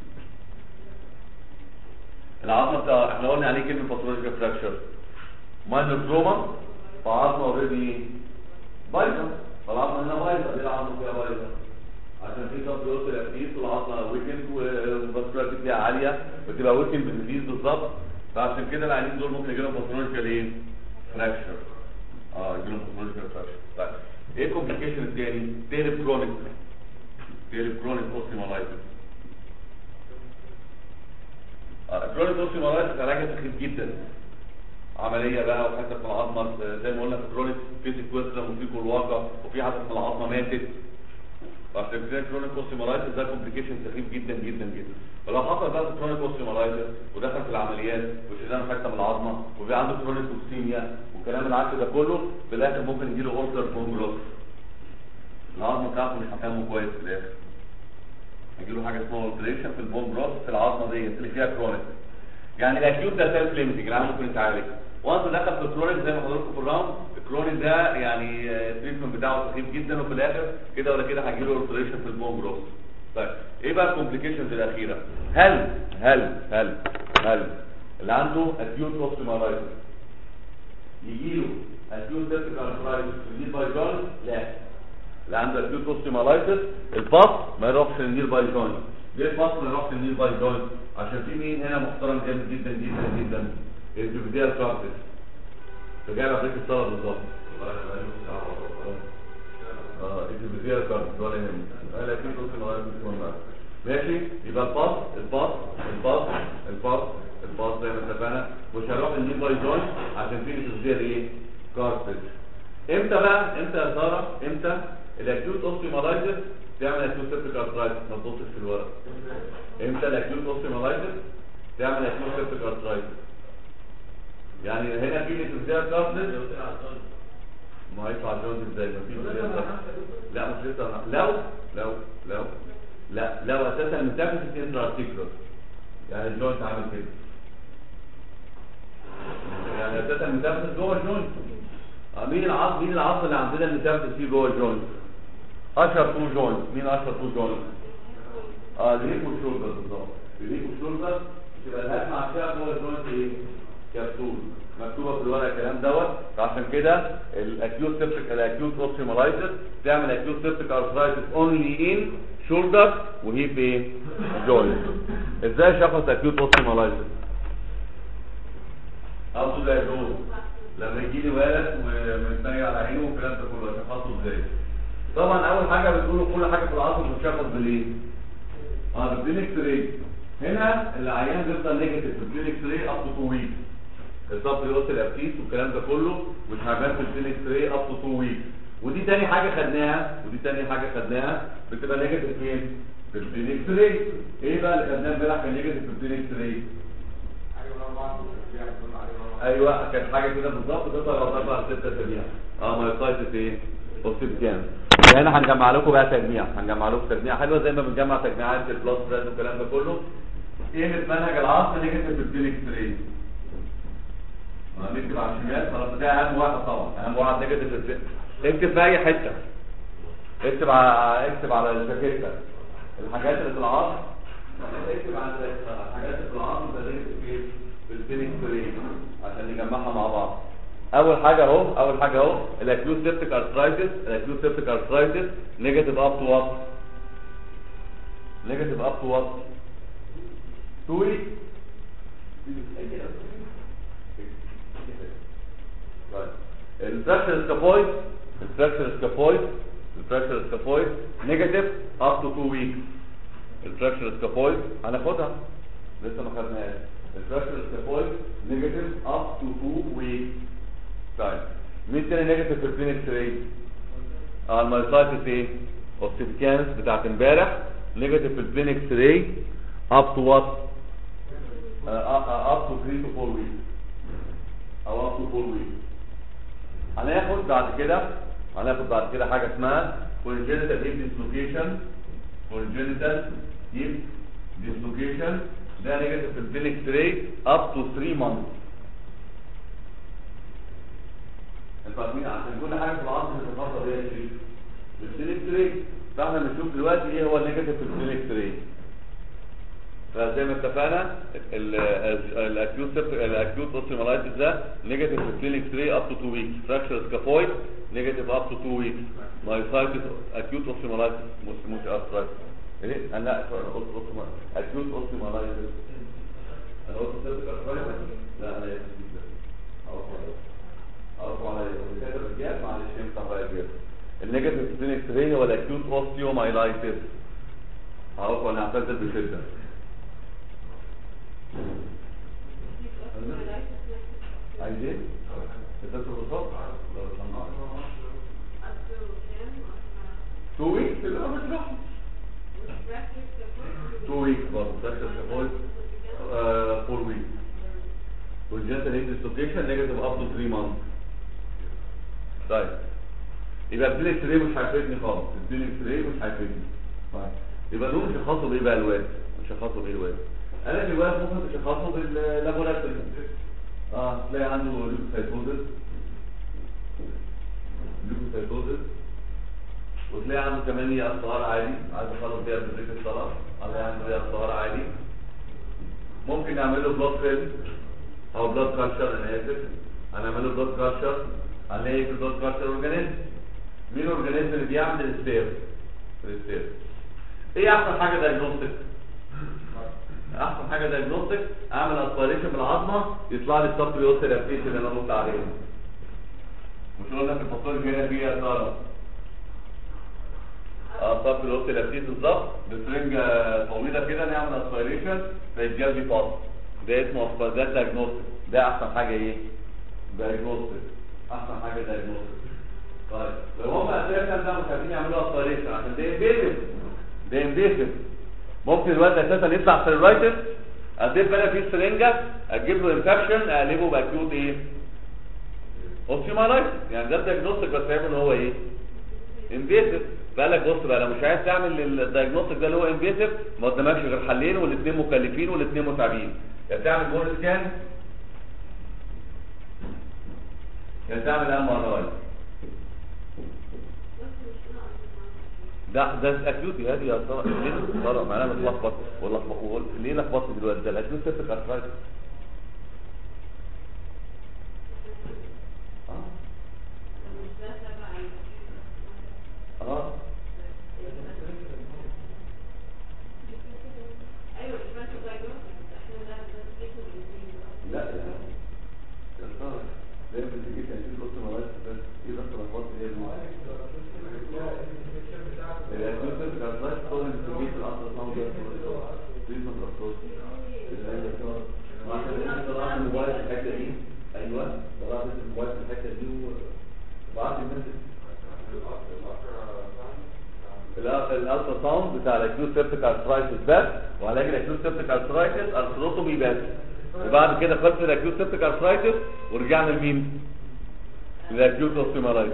B: العظمه بتاع احنا قلنا عليه كلمه باثولوجيكال فراكشر ماينر تروما فعظمه اوريدي بايظه فالعظمه هنا بايظه ليه العظمه فيها بايظه عشان في تطبيقات الاكتيف والعظمه ويكند والفاسكولار فيها عاليه بتبقى ويكند بالديزيز بالظبط فعشان كده العيانين دول ممكن يجي لهم باثولوجيكال ايه؟ فراكشر اه يجي لهم باثولوجيكال فراكشر طيب ايه الكومبليكيشن الثاني؟ تقلب كرونيك تقلب كرونيك اوستيمالايتس كرونيك اوستيمالايتس علاجها سخيف جدا عمليه بقى وحته من العظمه زي ما قلنا في كرونيك فيزيك ويسلم وفي كلواقه وفي حته من العظمه ماتت فعشان كده كرونيك اوستيمالايتس ده كومبليكيشن سخيف جدا جدا جدا فلو حصل بقى كرونيك اوستيمالايتس ودخل في العمليات وشيلان حته من العظمه وفي عنده كرونيك اوستيميا والكلام العكس ده كله في الاخر ممكن يجيله اورتر بون جروث العظمه بتاعته مش هتنمو كويس في الاخر يجيله حاجه اسمها اولتريشن في البون جروث في العظمه ديت اللي فيها كرونيك يعني الاكيوت ده سيلف ليمتنج العيان ممكن يتعالج وانس دخل في الكلورين زي ما حضراتكم في الراوند الكلورين ده يعني التريتمنت بتاعه سخيف جدا وفي الاخر كده ولا كده هيجي له اورتريشن في البون جروث طيب ايه بقى الكومبليكيشنز الاخيره هل هل هل هل اللي عنده اكيوت اوستيومالايتس يجي له اكيوت سيبتيك ارثرايتس في باي جوينت لا اللي عنده اكيوت اوستيومالايتس الباص ما يروحش للنير باي جوينت ليه الباص ما يروحش للنير باي جوينت عشان في مين هنا محترم جامد جدا جدا جدا الجوفيديال كارتس فجاي على بريك الصلاه بالظبط اه الجوفيديال كارتس ولا يهمك انا اكيد اوستيومالايتس ماشي يبقى الباص الباص الباص الباص الباص زي ما اتفقنا مش هنروح النيل باي جوينت عشان في تصدير ايه كارتج امتى بقى امتى يا ساره امتى الاكيوت اوستيومالايتس تعمل اكيوت سيبتيك ارثرايتس ما تبصش في الورق امتى الاكيوت اوستيومالايتس تعمل اكيوت سيبتيك ارثرايتس يعني هنا في تصدير كارتج ما هيطلع جوينت ازاي ما في تصدير كارتج لا مش لسه لو لو لو لا لو اساسا الميتافيزيس انترا ارتيكولار يعني الجوينت عامل كده يعني اساسا الميتافيزيس جوه الجوينت آه، مين العظم مين العظم اللي عندنا الميتافيزيس فيه جوه الجوينت اشهر تو جوينت مين اشهر تو جوينت اه الهيك والشولدر بالظبط الهيك والشولدر تبقى الهات مع فيها جوه الجوينت ايه كبسول مكتوبه في الورقه الكلام دوت فعشان كده الاكيوت سيبتيك الاكيوت اوستيومالايتس تعمل اكيوت سيبتيك ارثرايتس اونلي ان شولدر وهيب ايه جوينت ازاي شخص اكيوت اوستيومالايتس اقصد زي دول لما يجي لي ولد ومتنيل على عينه والكلام ده كله اشخصه ازاي طبعا اول حاجه بتقولوا كل حاجه في العصر بتشخص بالايه اه بالبلين اكس راي هنا العيان بيفضل نيجاتيف في البلين اكس راي اب تو 2 ويك الصف يوصل الابتيس والكلام ده كله مش هيبان في البلين اكس راي اب تو 2 ويك ودي تاني حاجه خدناها ودي تاني حاجه خدناها بتبقى نيجاتيف فين في البلين اكس راي ايه بقى اللي خدناه امبارح كان نيجاتيف في البلين اكس راي ايوه كانت حاجه كده بالظبط تطلع على اربع ست اسابيع اه ما يطلعش ايه بصيت كام هنا هنجمع لكم بقى تجميع هنجمع لكم تجميع حلوه زي ما بنجمع تجميعات البلس براد والكلام ده كله ايه منهج العصر نيجاتيف في البلين اكس راي نكتب على الشمال خلاص ده اهم واحد طبعا اهم واحد نيجاتيف في البلين اكتب في اي حته اكتب على اكتب على الجاكيته الحاجات اللي في العصر اكتب على الحاجات اللي في العصر ده نيجاتيف في في البلين اكس راي عشان نجمعها مع بعض اول حاجه اهو اول حاجه اهو الاكيوت سيبتيك ارثرايتس الاكيوت سيبتيك ارثرايتس نيجاتيف اب تو وات نيجاتيف اب تو وات 2 ويك الفراكشر سكابويد الفراكشر سكابويد الفراكشر سكابويد نيجاتيف اب تو 2 ويك الفراكشر سكابويد هناخدها لسه ما خدناهاش الفراكشر سكابويد نيجاتيف اب تو 2 ويك طيب مين تاني نيجاتيف في البلين اكس راي اه المايوسايتس ايه اوبتيكانس بتاعت امبارح نيجاتيف في البلين اكس راي اب تو وات اب تو 3 تو 4 ويك او اب تو 4 ويك هناخد بعد كده هناخد بعد كده حاجه اسمها congenital hip dislocation congenital hip dislocation ده نيجاتيف في البلين اكس راي اب تو 3 مانث انتوا عارفين عشان كل حاجه في العصر بتتفضل هي ايه بالبلين راي فاحنا بنشوف دلوقتي ايه هو النيجاتيف في البلين راي فزي ما اتفقنا الاكيوت الاكيوت اوستيومالايتس ده نيجاتيف في البلين راي اب تو 2 ويكس فراكشر سكافويد نيجاتيف اب تو 2 ويكس مايوسايتس اكيوت اوستيومالايتس مش مش ارثرايتس ايه انا لا قلت اكيوت اوستيومالايتس انا قلت سيبتك ارثرايتس لا انا اسف جدا ارفع على كاتب الرجال معلش ينفع بقى الرجال النيجاتيف سبين اكس راي هو الاكيوت اوستيومايلايتس هعرف انا اعتذر بشده عايز ايه؟ بتذكر بالظبط؟ تو ويكس اللي انا بشرحه تو ويكس برضه فراكشر سكافويد فور ويكس والجنتال هيد ديسلوكيشن نيجاتيف اب تو 3 مانث طيب يبقى البلين اكس راي مش هيفيدني خالص البلين اكس راي مش هيفيدني طيب يبقى دول شخصوا بايه بقى الواد شخصوا بايه الواد انا الواد ممكن تشخصه باللابوراتوري اه تلاقي عنده ليوكوسايتوزس ليوكوسايتوزس وتلاقي عنده كمان ايه الصهار عالي عايز اخلص بيها بذكر الصلاه على عنده ايه الصهار عالي ممكن نعمل له بلاد فيلم او بلاد كالشر انا اسف هنعمل له بلاد كالشر هنلاقي في البلاد كالشر اورجانيزم مين الاورجانيزم اللي بيعمل الستير الستير ايه احسن حاجه دايجنوستيك احسن حاجه دايجنوستيك اعمل اسبيريشن بالعظمه يطلع لي السب ريوسيرابتيس اللي انا قلت عليه مش قلنا في الفصول هنا فيها طالب اه صف الوقت لابسين بالظبط بسرنجة طويلة كده نعمل اسبيريشن فيتجاب لي باص ده اسمه اسبير ده دايجنوستيك ده احسن حاجة ايه؟ دايجنوستيك احسن حاجة دايجنوستيك طيب لو هم اساسا ده مش عايزين يعملوا اسبيريشن عشان ده انفيسيف ده انفيسيف ممكن الواد اساسا يطلع سيرفايتس اضيف انا فيه سرنجة اجيب له انفكشن اقلبه باكيوت ايه؟ اوستيومالايتس يعني ده الدايجنوستيك بس هيعمل هو ايه؟ انفيسيف فقال لك بص بقى لو مش عايز تعمل الدايجنوستيك ده اللي هو انفيسيف ما قدامكش غير حلين والاثنين مكلفين والاثنين متعبين يا تعمل بول سكان يا تعمل ام ار اي ده ده اكيوتي هذه يا ترى ليه ترى معناها متلخبط ولا ليه لخبطت دلوقتي ده الاكيوت سيبتك ارثرايتس اه لا لا يا ترى زي ما انت جيت هتجيب قصه مواد بس ايه ده لخبطت ايه الاكيوت سيبتك ارثرايتس هو اللي بتجيب الاصل صعب بليز ما تغلطوش وعشان انت طلعت الموبايل في الحته دي ايوه طلعت الموبايل في الحته دي وبعت المسج الالترا ساوند بتاع الاكيوت سيبتيك ارثرايتس بس وعلاج الاكيوت سيبتيك ارثرايتس ارثروتومي بس وبعد كده خلص الاكيوت سيبتيك ارثرايتس ورجعنا لمين؟ للاكيوت اوستيومالايتس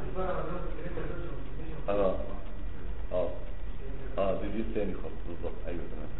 B: اه اه اه دي دي تاني خالص بالظبط ايوه تمام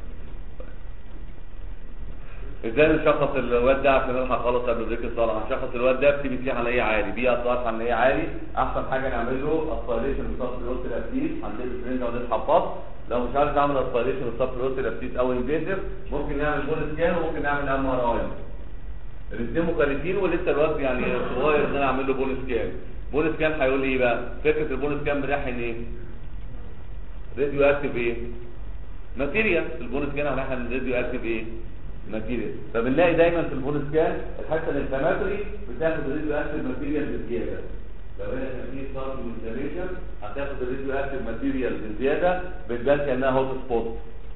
B: ازاي نشخص الواد ده عشان نلحق خالص قبل بريك الصلاه هنشخص الواد ده بي بي سي هنلاقيه عالي بي اس ار هنلاقيه عالي احسن حاجه نعمل له اسبيريشن بالصف الوسط الابتيس هنلاقي الفرنجه ونسحب باص لو مش عارف تعمل اسبيريشن بالصف الوسط الابتيس او انفيزيف ممكن نعمل بول سكان وممكن نعمل ام ار اي الاثنين مكلفين ولسه الواد يعني صغير ان انا اعمل له بول سكان بول سكان هيقول لي ايه بقى فكره البول سكان بنحن ايه راديو اكتيف ايه ماتيريال البول سكان هنحن راديو اكتيف ايه ماتيريال فبنلاقي دايما في البول سكان الحته الانفلاماتوري بتاخد الراديو اكتيف ماتيريال بزياده لو هنا كان في صار انفلاميشن هتاخد الراديو اكتيف ماتيريال بزياده بتبان كانها هوت سبوت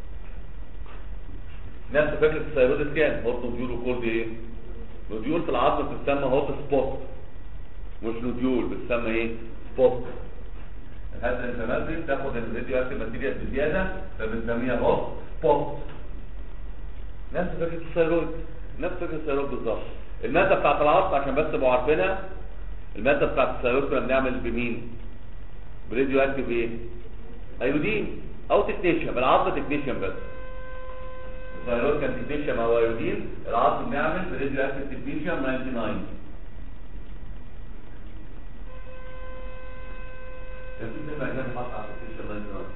B: نفس فكره الثيرويد سكان هوت نوديول وكورد ايه نوديول في العظم بتسمى هوت سبوت مش نوديول بتسمى ايه سبوت الحته الانفلاماتوري بتاخد الراديو اكتيف ماتيريال بزياده فبنسميها هوت سبوت نفس فكره الثيرويد نفس فكره الثيرويد بالظبط الماده بتاعت العظم عشان بس تبقوا عارفينها الماده بتاعت الثيرويد كنا بنعمل بمين براديو اكتيف ايه ايودين او تكنيشيوم العظم تكنيشيوم بس الثيرويد كان تكنيشيوم او ايودين العظم بنعمل براديو اكتيف تكنيشيوم 99 كان في سبع ايام حاطط على تكنيشيوم 99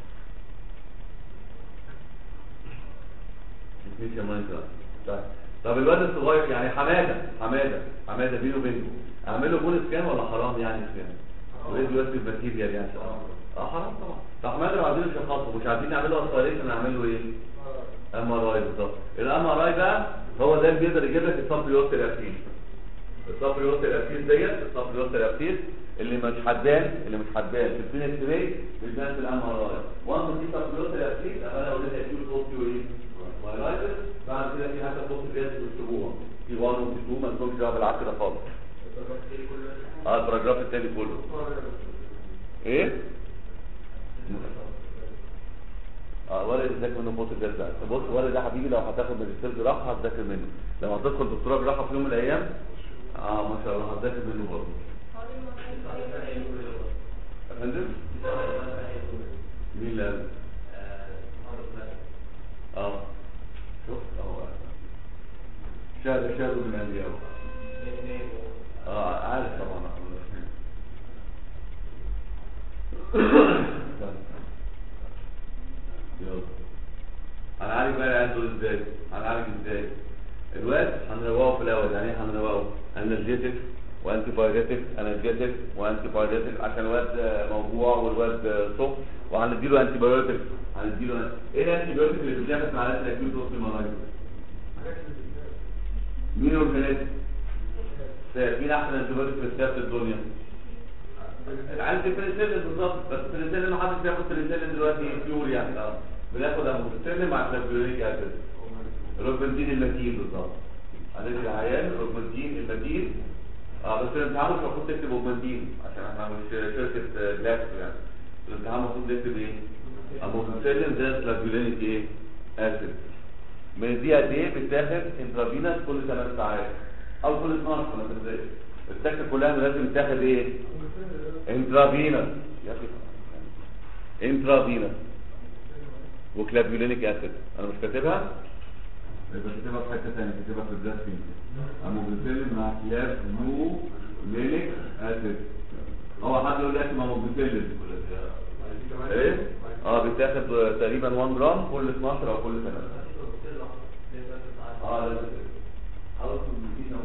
B: مفيش يا مايكرا طيب طب الواد الصغير يعني حماده حماده حماده بينه وبينه اعمل له بول سكان ولا حرام يعني سكان وليه دلوقتي الماتيريال يعني اه حرام طبعا طب حماده لو عايزين يشخصوا مش عايزين نعمله اسبيريشن نعمل له ايه ام ار اي بالظبط الام ار اي بقى هو ده اللي بيقدر يجيب لك السبريوت الابتيس السبريوت الابتيس ديت السبريوت الابتيس اللي مش حدان اللي مش حدان في الفين اكس راي بيبان في الام ار اي وانت دي سبريوت الابتيس انا لو لقيت اكيوت اوستيو ايه فايلايتس بعد كده في حاجه بص فيها بيكتبوها في 1 وفي 2 ما لهمش دعوه بالعكس ده خالص اه الباراجراف الثاني كله ايه اه ولا تذاكر منه فوت الجاز ده بص ولا ده حبيبي لو هتاخد ماجستير جراحه هتذاكر منه لو هتدخل دكتوراه جراحه في يوم من الايام اه ما شاء الله هتذاكر منه برضه يا فندم مين اللي قال اه شوف اهو شهد شهد من الانبياء العيال دول ازاي هنعالج ازاي الواد هنروقه في الاول يعني ايه هنروقه انرجيتك وانتي بايريتك انرجيتك وانتي بايريتك عشان الواد آه، موجوع والواد آه، سخن وهنديله انتي بايوتك هنديله ايه الانتي بايوتك اللي بتتاخد في حالات الاكيوت اوف المرايض مين اورجانيزم مين احسن انتي بايوتك في السياسه الدنيا عندي بنسلين بالظبط بس بنسلين ما حدش بياخد بنسلين دلوقتي بيور يعني اه بناخد اموكسيلين مع كلابيوريك اسيد روبنتين المتين بالظبط هندي عيان روبنتين المتين اه بس الامتحان مش المفروض تكتب روبنتين عشان احنا مش شركه جلاكس يعني الامتحان المفروض تكتب ايه؟ اموكسيلين زائد كلابيوريك ايه؟ اسيد من دي قد ايه بتاخد انترافينس كل 8 ساعات او كل 12 ما تنساش السكه كلها لازم تاخد ايه؟ انترافينس يا اخي انترافينس وكلابيولينيك اسيد انا مش كاتبها يبقى كاتبها في حته ثانيه كاتبها في الدرس فين اموكسيلين مع كلابيولينيك اسيد هو حد يقول لي اسمه اموكسيلين ايه اه بتاخد تقريبا 1 جرام كل 12 او كل سنه اه لازم خلاص المدينه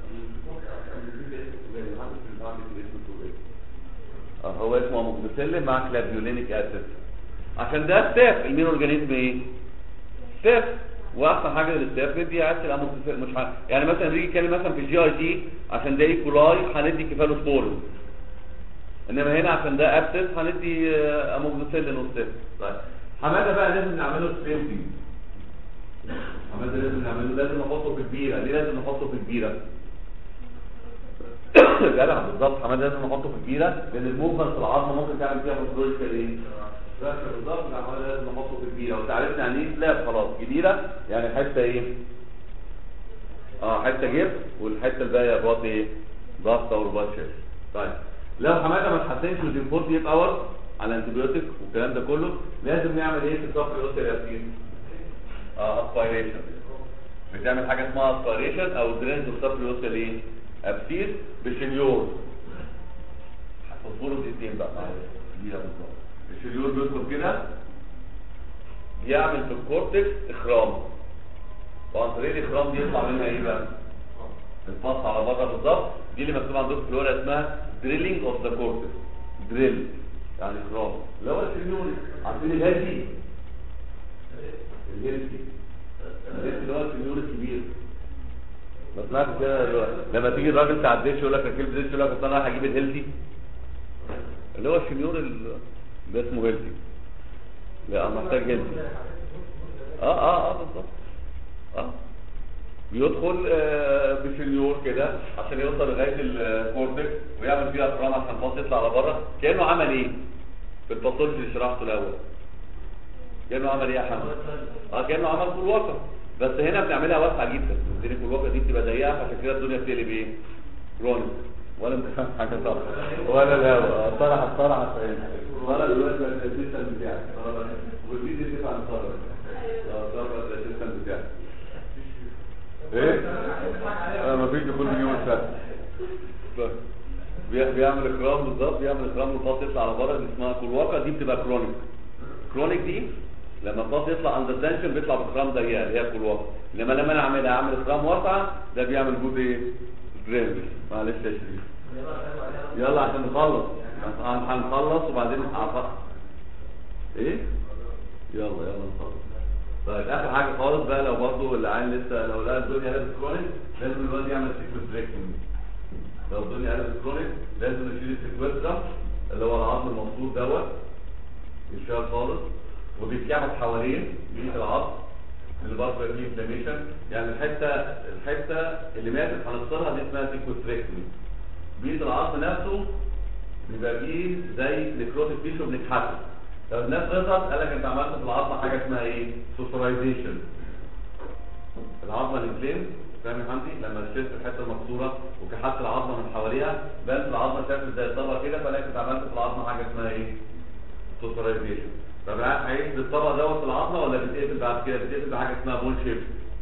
B: اه هو اسمه اموكسيلين مع كلابيولينيك اسيد عشان ده ستاف المين اورجانيزم ايه ستاف واحسن حاجه للستاف ندي اسيد اموكسيلين مش ح... يعني مثلا نيجي نتكلم مثلا في الجي اي تي عشان ده ايكولاي هندي كيفالوسبورين انما هنا عشان ده ابسس هندي آه، اموكسيلين وستاف طيب حماده بقى لازم نعمله سبيسنج حماده لازم نعمله لازم نحطه في كبيره ليه لازم نحطه في كبيره جدع بالظبط حماده لازم نحطه في كبيره لان الموفمنت في العظم ممكن تعمل فيها باثولوجيكال ايه بس بالظبط لا، حماده لازم نحطه في كبيره وانت عرفت يعني ايه سلاب خلاص كبيره يعني حته ايه اه حته جبس والحته الباقيه باط ايه ضغط او رباط شاش طيب لو حماده ما اتحسنش within 48 اور على انتبيوتيك والكلام ده كله لازم نعمل ايه في الصف الاوستيريابتين اه اسبيريشن بتعمل حاجه اسمها اسبيريشن او درينج الصف الاوستيريال ايه ابسيس بشنيور هتصبروا دقيقتين بقى معلش دقيقه بالظبط الشنيور بيدخل كده يعمل في الكورتكس اخرام وعن طريق الاخرام دي يطلع منها ايه بقى الفص على بره بالظبط دي اللي مكتوب عندكم في الورقه اسمها دريلينج اوف ذا كورتكس دريل يعني اخرام اللي هو الشنيور عارفين الهادي الهيلثي الهيلثي اللي هو الشنيور الكبير ما سمعت كده دلوقتي. لما تيجي الراجل بتاع الدش يقول لك ركبت دش يقول لك أصل انا رايح اجيب الهيلثي اللي هو الشنيور ال- ده اسمه هيلثي لا انا محتاج هيلثي اه اه اه بالظبط اه بيدخل آه، بشنيور كده عشان يوصل لغايه الكورتكس ويعمل فيها افرام عشان الفاص يطلع على بره كانه عمل ايه في الباثولوجي اللي شرحته الاول كانه عمل ايه يا حمد اه كانه عمل كلوكه بس هنا بنعملها واسعه جدا الدنيا كلوكه دي بتبقى ضيقه فعشان كده الدنيا بتقلب ايه كرونيك ولا انت فاهم حاجه صح ولا لا الصراحه الصراحه صراحه دلوقتي بقى الاسيستنت بتاعك والفيديو تدفع عن صراحه اه صراحه الاسيستنت بتاعك ايه؟ اه مفيش كل يوم سنه طيب. بي- بيعمل اكرام بالظبط بيعمل اكرام والفاص يطلع على بره دي اسمها كلوكه دي بتبقى كرونيك كرونيك دي لما الفاص يطلع عند التنشن بيطلع باكرام ضيقه اللي هي كلوكه انما لما انا اعملها اعمل اكرام واسعه ده بيعمل جود ايه؟ درينج معلش يا شريف يلا عشان نخلص هن- هنخلص وبعدين هعرف ايه؟ يلا يلا نخلص طيب اخر حاجه خالص بقى لو برضه العيان لسه لو لقى الدنيا قلبت كرونيك لازم الواد يعمل سيكوستريكتومي لو الدنيا قلبت كرونيك لازم نشيل السيكوسترا اللي هو العظم المفصول دوت يشال خالص وبيتكعبط حوالين بيت العظم اللي برضه فيه انفلاميشن يعني الحته الحته اللي ماتت هنفصلها دي اسمها سيكوستريكتومي بيت العظم نفسه بيبقى فيه زي نكروتيك تيشو بنكحته لو الناس غلطت قال لك انت عملت في العظمه حاجه اسمها ايه؟ سوسرايزيشن العظمه الانفلام فاهم يا حمدي لما شلت الحته المكسوره وكحت العظمه من حواليها بانت العظمه شكل زي الطبقه كده فلاقي انت عملت في العظمه حاجه اسمها ايه؟ سوسرايزيشن طب هيعيش بالطبقه دوت في العظمه ولا بتقفل بعد كده؟ بتقفل بحاجه اسمها بون شيب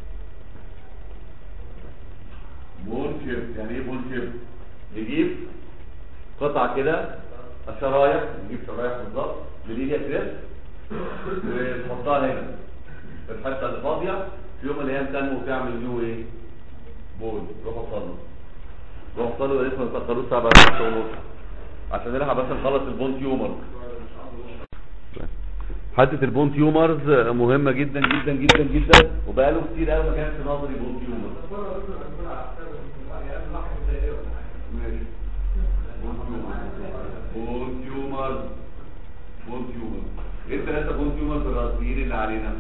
B: بون شيب يعني ايه بون شيب؟ نجيب قطعه كده شرايح نجيب شرايح بالظبط لليليا كريس ونحطها هنا الحته اللي فاضيه في يوم من الايام تنمو وتعمل نيو ايه بول روح وصله روح وصله اسمه ما تاخروش سبع ساعات ونص عشان نلحق بس نخلص البون تيومر حته البون تيومرز مهمه جدا جدا جدا جدا وبقاله كتير قوي ما كانش نظري بون تيومر ماشي بون تيومر بون تيومر بون تيومر ايه الثلاثه بون تيومر الرئيسيين اللي علينا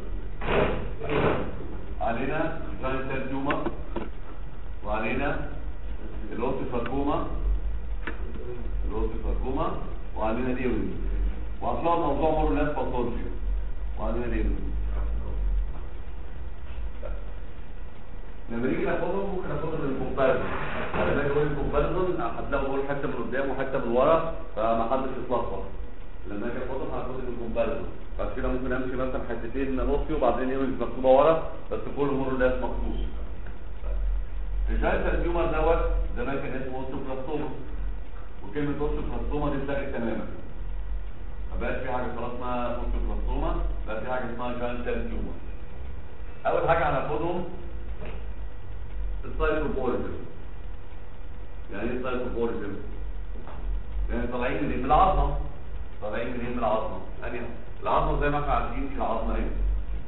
B: علينا جاين سيل تيومر وعلينا الاوتيفاركوما الاوتيفاركوما وعلينا الايوني وهتلاقوا الموضوع مر ناس باثولوجي وعلينا الايوني لما نيجي ناخدهم ممكن ناخدهم بالكومباريزون لما نيجي نقول الكومباريزون هتلاقوا بقول حته من قدام وحته من ورا فما حدش يتلخبط لما اجي اخدهم هاخدهم بالكومباريزون بعد كده ممكن امشي مثلا حتتين اوسي وبعدين ايوني مكتوبه ورا بس كله مر ناس مكتوب الجاينت تيومر دوت زمان كان اسمه اوستوبلاستوما وكلمه اوستوبلاستوما دي اتلغت تماما ما بقاش في حاجه خلاص اسمها اوستوبلاستوما بقى في حاجه اسمها جاينت تيومر اول حاجه هناخدهم السايتوبوليزم يعني ايه السايتوبوليزم يعني طالعين منين من العظمه طالعين منين من العظمه يعني العظمه زي ما احنا عارفين في العظمه هنا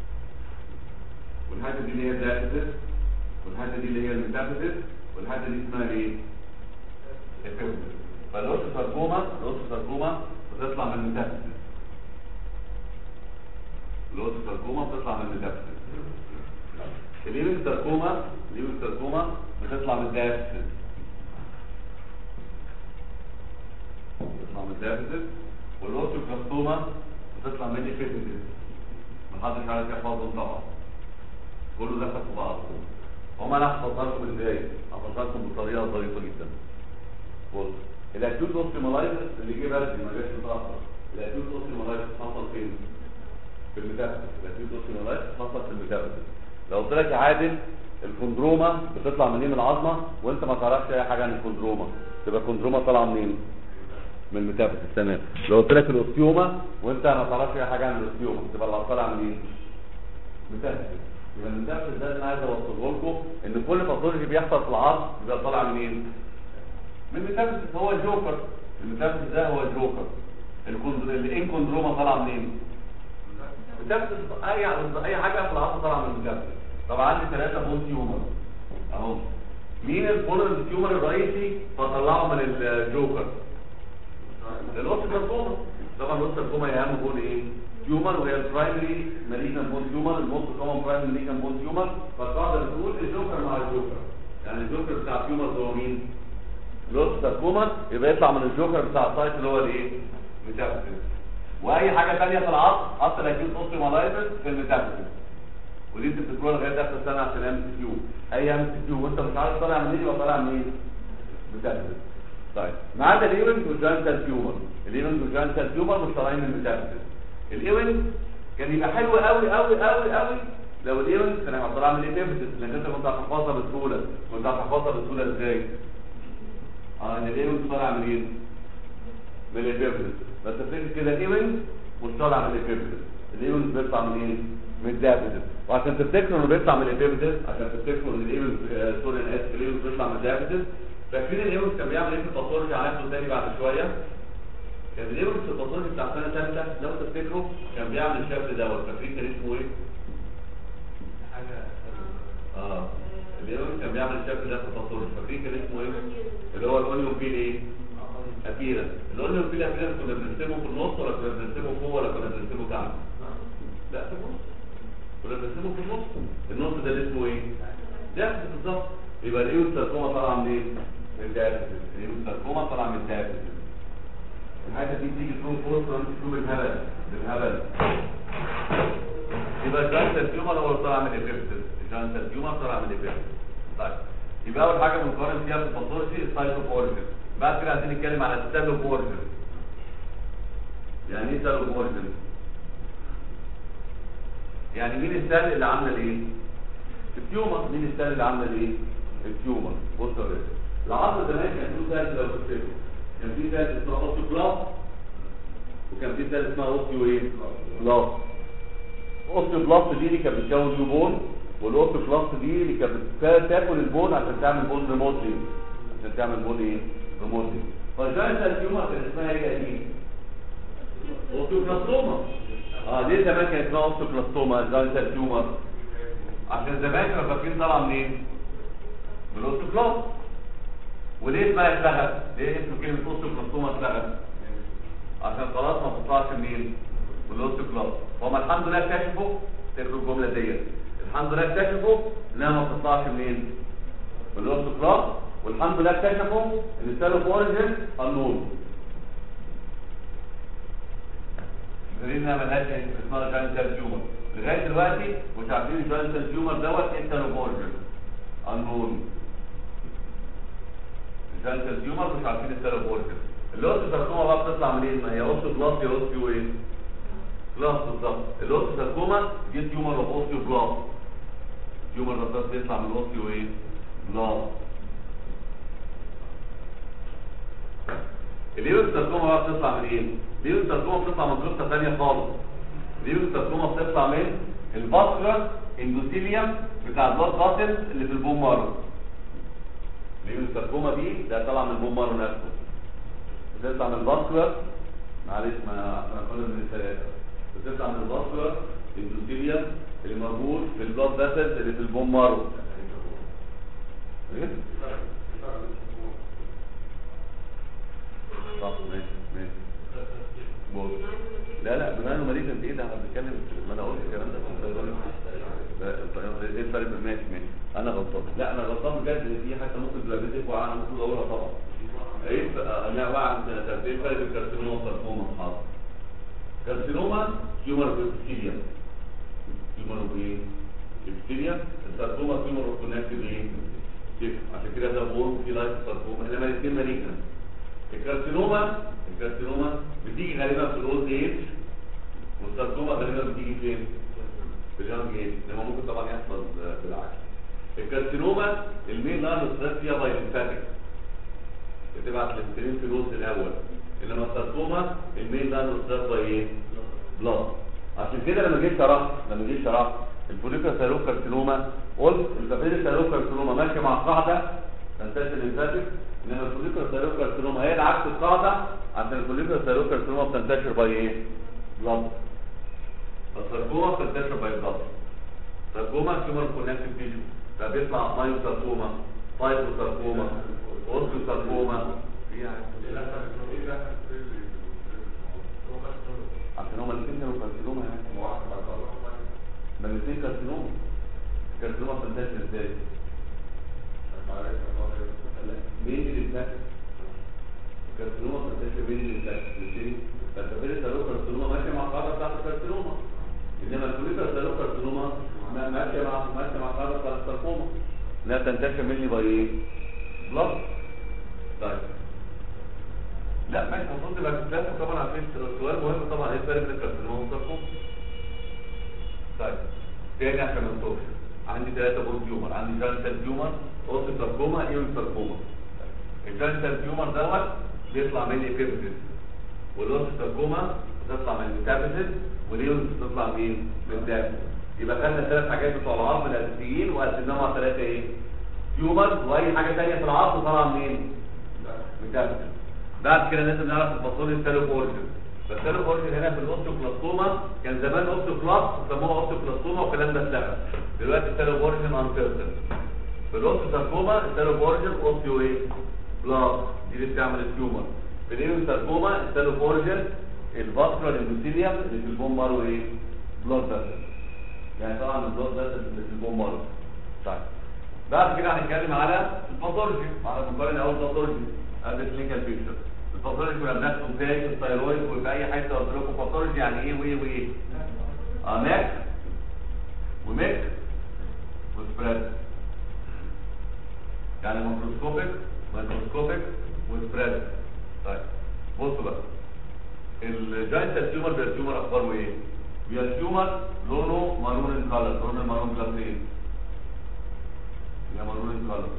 B: والحته دي اللي هي الدايفيزيس والحته دي اللي هي الميتافيزيس والحته دي اسمها ايه الفيزيس فالاوستوساركوما الاوستوساركوما بتطلع من الميتافيزيس الاوستوساركوما بتطلع من الميتافيزيس الهيموساركوما الهيموساركوما بتطلع من الدايفيزيس بتطلع من الدايفيزيس والاوستوكلاستوما بتطلع من الفيزيس محدش عارف يحفظهم طبعا كله دخل في بعض هما انا هحفظها لكم ازاي هحفظها لكم بطريقه ظريفه جدا بص الاكيوت اوستيمولايتس اللي جه بدري ما جاش متاخر الاكيوت اوستيمولايتس حصل فين في الميتافيزيس الاكيوت اوستيمولايتس حصل في الميتافيزيس لو قلت لك يا عادل الكوندروما بتطلع منين من العظمه وانت ما تعرفش اي حاجه عن الكوندروما تبقى الكوندروما طالعه منين من الميتافيزيس تمام لو قلت لك الاوستيوما وانت ما تعرفش اي حاجه عن الاوستيوما تبقى اللي طالعه منين ميتافيزيس يبقى الميتافيزيس ده اللي انا عايز اوصله لكم ان كل باثولوجي بيحصل في العظم بيبقى طالع منين من الميتافيزيس هو الجوكر الميتافيزيس ده هو الجوكر الانكوندروما طالعه منين الميتافيزيس اي اي حاجه في العظم طالعه من الميتافيزيس طب عندي ثلاثه بون تيومر اهو مين البون تيومر الرئيسي فطلعه من الجوكر الاوستيوما طبعا الاوستيوما هي اهم بون ايه تيومر وهي البرايمري ماليجن بون تيومر الموست كومن برايمري ماليجن بون تيومر فالقاعده بتقول الجوكر مع الجوكر يعني الجوكر بتاع التيومر هو مين الاوستيوما يبقى يطلع من الجوكر بتاع السايت اللي هو الايه ميتافيزيس واي حاجه ثانيه في العظم حط الاكيوت اوستيومالايتس في الميتافيزيس ودي انت بتذكرها لغايه اخر السنه عشان ام سي كيو اي ام سي كيو وانت مش عارف طالع منين يبقى طالع منين ميتافيزيس طيب ما عدا الايفنت والجانتال تيومر الايفنت والجانتال تيومر مش طالعين من الميتافيزيس الايفنت كان يبقى حلو قوي قوي قوي قوي لو الايفنت كان هيبقى طالع من الابيفيتس لان انت كنت هتحفظها بسهوله كنت هتحفظها بسهوله ازاي اه ان الايفنت طالع منين من الابيفيتس بس افتكر كده الايفنت مش طالع من الابيفيتس الايفنت بيطلع منين من الدافيتس وعشان تفتكروا انه بيطلع من الابيفيتس عشان تفتكروا ان الايفنت سوري انا اسف الايفنت بيطلع من الدافيتس فاكرين الايفنت كان بيعمل ايه في الباثولوجي هناخده تاني بعد شويه كان الايفنت في الباثولوجي بتاع سنه ثالثه لو تفتكروا كان بيعمل الشكل دوت فاكرين كان اسمه ايه؟ اه الايفنت كان بيعمل الشكل ده في الباثولوجي فاكرين كان اسمه ايه؟ اللي هو الاونيون بيل ايه؟ اخيرا الاونيون بيل اخيرا كنا بنرسمه في النص ولا كنا بنرسمه فوق ولا كنا بنرسمه تحت؟ لا في النص كنا بنرسمه في النص النص ده اللي اسمه ايه؟ ده بالظبط يبقى الايوت ساركوما طالعه منين؟ من الدايابيتس الايوت ساركوما طالعه من الدايابيتس الحاجه دي تيجي تكون فوق تشوف بالهبل بالهبل يبقى الجانتال تيومر هو اللي طالع من الابيبتس الجانتال تيومر طالع من الابيبتس طيب يبقى اول حاجه بنقارن فيها في الباثولوجي السايتوبوليزم بعد كده عايزين نتكلم على السيلوبوليزم يعني ايه سيلوبوليزم؟ يعني مين السيل اللي عامله الايه؟ التيومر مين السيل اللي عامله الايه؟ التيومر بص يا باشا العظم زمان كان له سيل لو تفتكروا كان في سيل اسمها اوستيوبلاست وكان في سيل اسمها اوستيو ايه؟ بلاست الاوستيوبلاست دي اللي كانت بتكون نيو بون والاوستيوبلاست دي اللي كانت بت- تاكل البون عشان تعمل بون ريموتلي عشان تعمل بون ايه ريموتلي فالجاينت التيومر كان اسمها ايه دي اوستيوبلاستوما اه ليه زمان كان اسمها اوستيوبلاستوما الجاينت التيومر عشان زمان كانوا فاكرين طالعه منين من الاوستيوبلاست وليه اسمها اتلغت ليه اسم كلمه اوستيوبلاستوما اتلغت عشان خلاص ما بتطلعش منين من الاوستيوبلاست هم الحمد لله اكتشفوا تكتبوا الجمله ديت الحمد لله اكتشفوا انها ما بتطلعش منين من الاوستيوبلاست والحمد لله اكتشفوا ان السيل اوف اوريجن النون غيرنا ملهاش اسمها جاين سيل تيومر لغايه دلوقتي مش عارفين الجاين سيل تيومر دوت ايه السيل اوف اوريجن النون الجاين سيل تيومر مش عارفين السيل اوف اوريجن الاوستيوساركوما بقى بتطلع منين ما هي اوستيو بلاست يا اوستيو ايه بلاست بالظبط الاوستيوساركوما دي تيومر اوف اوستيو بلاست تيومر ده بيطلع من الاوستيو ايه بلاست اليوستاركوما بقى بتطلع من ايه اليوستاركوما بتطلع من قصه ثانيه خالص اليوستاركوما بتطلع من الفاسكولار اندوثيليوم بتاع البلاد فاسل اللي في البون مارو اليوستاركوما دي ده طالع من البون مارو نفسه بتطلع من الفاسكولار معلش ما احنا كنا من الثلاثه بتطلع من الفاسكولار اندوثيليوم اللي موجود في البلاد فاسل اللي في البون مارو ايه صح ماشي ماشي بص لا لا بما انه ماليش انت ايه ده احنا بنتكلم ما انا قلت الكلام ده في الطيران لا الطيران ايه الفرق بين- ماشي ماشي انا غلطان لا انا غلطان بجد ان في حاجه ممكن تبقى بنتك وانا المفروض اقولها طبعا ايه ف- انا واقع عن سنه ايه الفرق بين كارسينوما وساركوما حاضر كارسينوما تيومر بكتيريا تيومر بايه؟ بكتيريا الساركوما تيومر كونكتد ايه؟ تيف. عشان كده ده بور في لايف ساركوما انما الاثنين مالجنت الكارسينوما الكارسينوما بتيجي غالبا في الاولد ايج والساركوما غالبا بتيجي فين؟ في اليونج ايج انما ممكن طبعا يحصل آه، بالعكس الكارسينوما المين لاين ستريس فيها بايلمفاتيك بتبعت للسترين في الوسط الاول انما الساركوما المين لاين ستريس باي ايه؟ بلاد عشان كده لما جيت شرحت لما جيت شرحت الفوليكولا سيروك كارسينوما قلت الفابيل سيروك كارسينوما ماشيه مع القاعده تنتهي الليمفاتيك انما الفوليكولا سيروك كارسينوما هي العكس القاعده عشان الفوليكولا سيروك كارسينوما بتنتشر باي ايه؟ بلاد الساركوما بتنتشر باي بلاد ساركوما تيومر كونكتيف تيشو فبيطلع مايو ساركوما فايبرو ساركوما اوستيو ساركوما عشان هما الاثنين كانوا كارسينوما يعني ما الاثنين كارسينوما الكارسينوما بتنتشر ازاي؟ لا، مين اللي بتاعت الكارسينوما بتنتشر مين اللي بتاعت الاثنين فالكابيلة سالو كارسينوما ماشية مع القاعدة بتاعت الكارسينوما انما الكوليكا سالو كارسينوما ما- ماشية مع ماشية مع القاعدة بتاعت الساركوما انها بتنتشر مني باي ايه؟ بلس طيب لا ماشي المفروض تبقى تتلافى طبعا عشان السؤال مهم طبعا ايه الفرق بين الكارسينوما والساركوما طيب تاني عشان ما نتوهش عندي ثلاثة بون تيومر عندي جانسل تيومر اوسي ساركوما ايون ساركوما الجانسل تيومر دوت بيطلع من ايبيبسيس والاوسي ساركوما بتطلع من الميتابيسيس والايون بتطلع من من الدم يبقى خدنا الثلاث حاجات بتوع العظم الاساسيين وقسمناهم على ثلاثة ايه؟ تيومر واي حاجة ثانية في العظم طالعة منين؟ ميتابيسيس بعد كده لازم نعرف الفاصوليا السالوك اورجن فالسالوك اورجن هنا في الاوستيوبلاستوما كان زمان اوستيوبلاست سموها اوستيوبلاستوما والكلام ده اتلغى دلوقتي السالوك اورجن انفيرتن في الاوستيوساركوما السالوك اورجن اوستيو ايه بلاست دي اللي بتعمل التيومر في الايوساركوما السالوك اورجن الفاسكولار اندوثيليوم اللي في البون مارو ايه بلاد فاسل يعني طبعا البلاد فاسل اللي في البون مارو طيب بعد كده هنتكلم على الباثولوجي على مقارنه اول باثولوجي قبل كلينيكال بيكتشر الباثولوجي كنا بناخده ازاي في الثايرويد وفي اي حته قلت لكم باثولوجي يعني ايه وايه وايه اه ماك وميك وسبريد يعني ماكروسكوبيك مايكروسكوبيك وسبريد طيب بصوا بقى الجاينت تيومر ده التيومر اخباره ايه؟ بيبقى التيومر لونه مارون ان كلر لون المارون بلاتين يبقى مارون ان كلر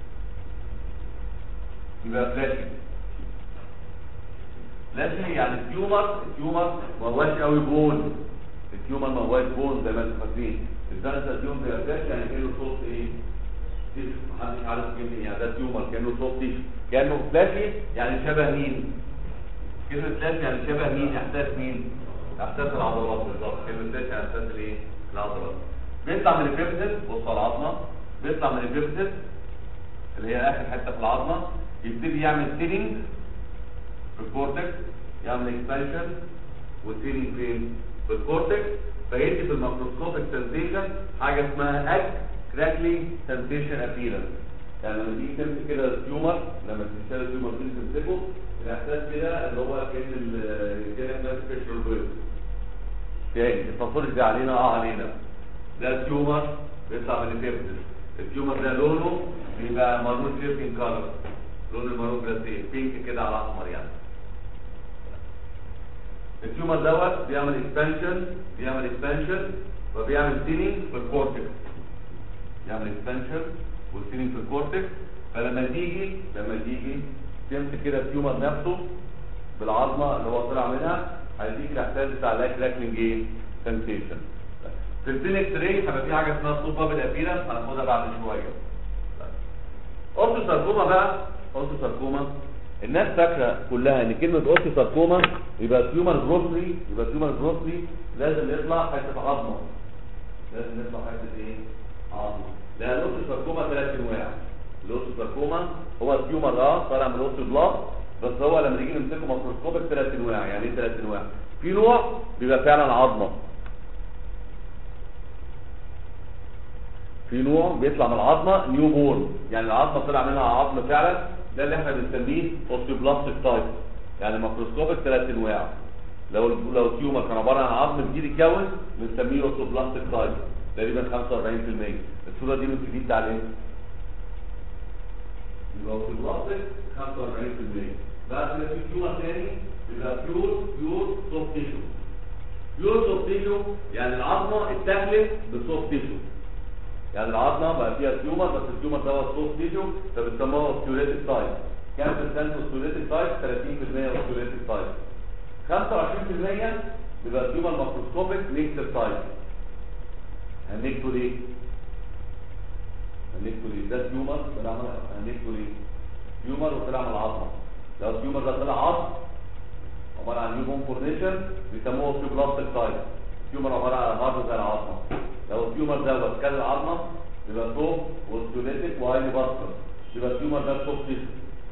B: يبقى فلاشي فلاشي يعني التيومر التيومر ما هواش قوي بون التيومر مواد بون زي ما انتم فاكرين الدرجه اليوم بيرجعش يعني كانه صوت ايه تيشو محدش عارف كلمه يعني ده تيومر كانه صوت تيشو كانه فلاشي يعني شبه مين كلمه فلاشي يعني شبه مين احساس مين احساس العضلات بالظبط كلمه فلاشي يعني احساس الايه العضلات بيطلع من الفيبتس بص على العظمه بيطلع من الفيبتس اللي هي اخر حته في العظمه يبتدي يعمل تيننج في الكورتكس يعمل اكسبانشن وتيننج فين في الكورتكس فيدي في الميكروسكوبيك سنسيشن حاجه اسمها اك كراكلي سنسيشن ابيرنس يعني لما تيجي تمسك كده التيومر لما تشتغل التيومر تيجي تمسكه الاحساس كده اللي هو كان ال- كانك ماسك الشربيل تاني التصوير ده علينا اه علينا ده التيومر بيطلع من الفيبتس التيومر ده لونه بيبقى مارون شيركين كالر لون المارون جلاسيه بينك كده على احمر يعني التيومر دوت بيعمل اكسبانشن بيعمل اكسبانشن وبيعمل تيننج في الكورتكس يعمل اكسبانشن وتيننج في الكورتكس فلما تيجي لما تيجي تمسك كده التيومر نفسه بالعظمه اللي هو طلع منها هيديك الاحساس بتاع اللايك لاكلينج ايه سنسيشن في السين اكس راي هيبقى في حاجه اسمها سوب بابل ابيرنس هناخدها بعد شويه اورتو ساركوما بقى اورتو ساركوما الناس فاكره كلها ان كلمه اورتو ساركوما يبقى تيومر جروسري يبقى تيومر جروسري لازم يطلع حته عظمه لازم يطلع حته ايه عظمه لا الاورتو ساركوما ثلاث انواع الاورتو ساركوما هو التيومر اه طالع من الاورتو بلاس بس هو لما نيجي نمسكه ميكروسكوبيك ثلاث انواع يعني ايه ثلاث انواع في نوع بيبقى فعلا عظمه في نوع بيطلع من العظمه نيو بورن يعني العظمه طلع منها عظم فعلا ده اللي احنا بنسميه اوستيوبلاستيك تايب يعني ميكروسكوبيك ثلاث انواع لو لو التيومر كان عباره عن عظم جديد يتكون بنسميه اوستيوبلاستيك تايب تقريبا 45% الصوره دي من الجديد بتاع الايه؟ يبقى اوستيوبلاستيك 45% بعد كده في تيومر تاني يبقى بيور بيور سوفت تيشو بيور سوفت تيشو يعني العظمه اتاكلت بسوفت تيشو يعني العظمه بقى فيها تيومر بس التيومر دوت سوفت تيشو فبنسموها اوستيوليتيك تايب كام برسنت اوستيوليتيك تايب 30% اوستيوليتيك تايب 25% بيبقى التيومر ماكروسكوبيك ميكسر تايب هنكتب ليه؟ هنكتب ليه؟ ده تيومر طلع من هنكتب ليه؟ تيومر وطلع من العظمه لو التيومر ده طلع عظم عباره عن نيو بون فورنيشن بيسموه اوستيوبلاستيك تايب تيومر عباره عن عظم زي العظمه لو التيومر دوت كان العظمه يبقى سوف واستوليتيك وهايلي باستر يبقى التيومر ده سوف تيشو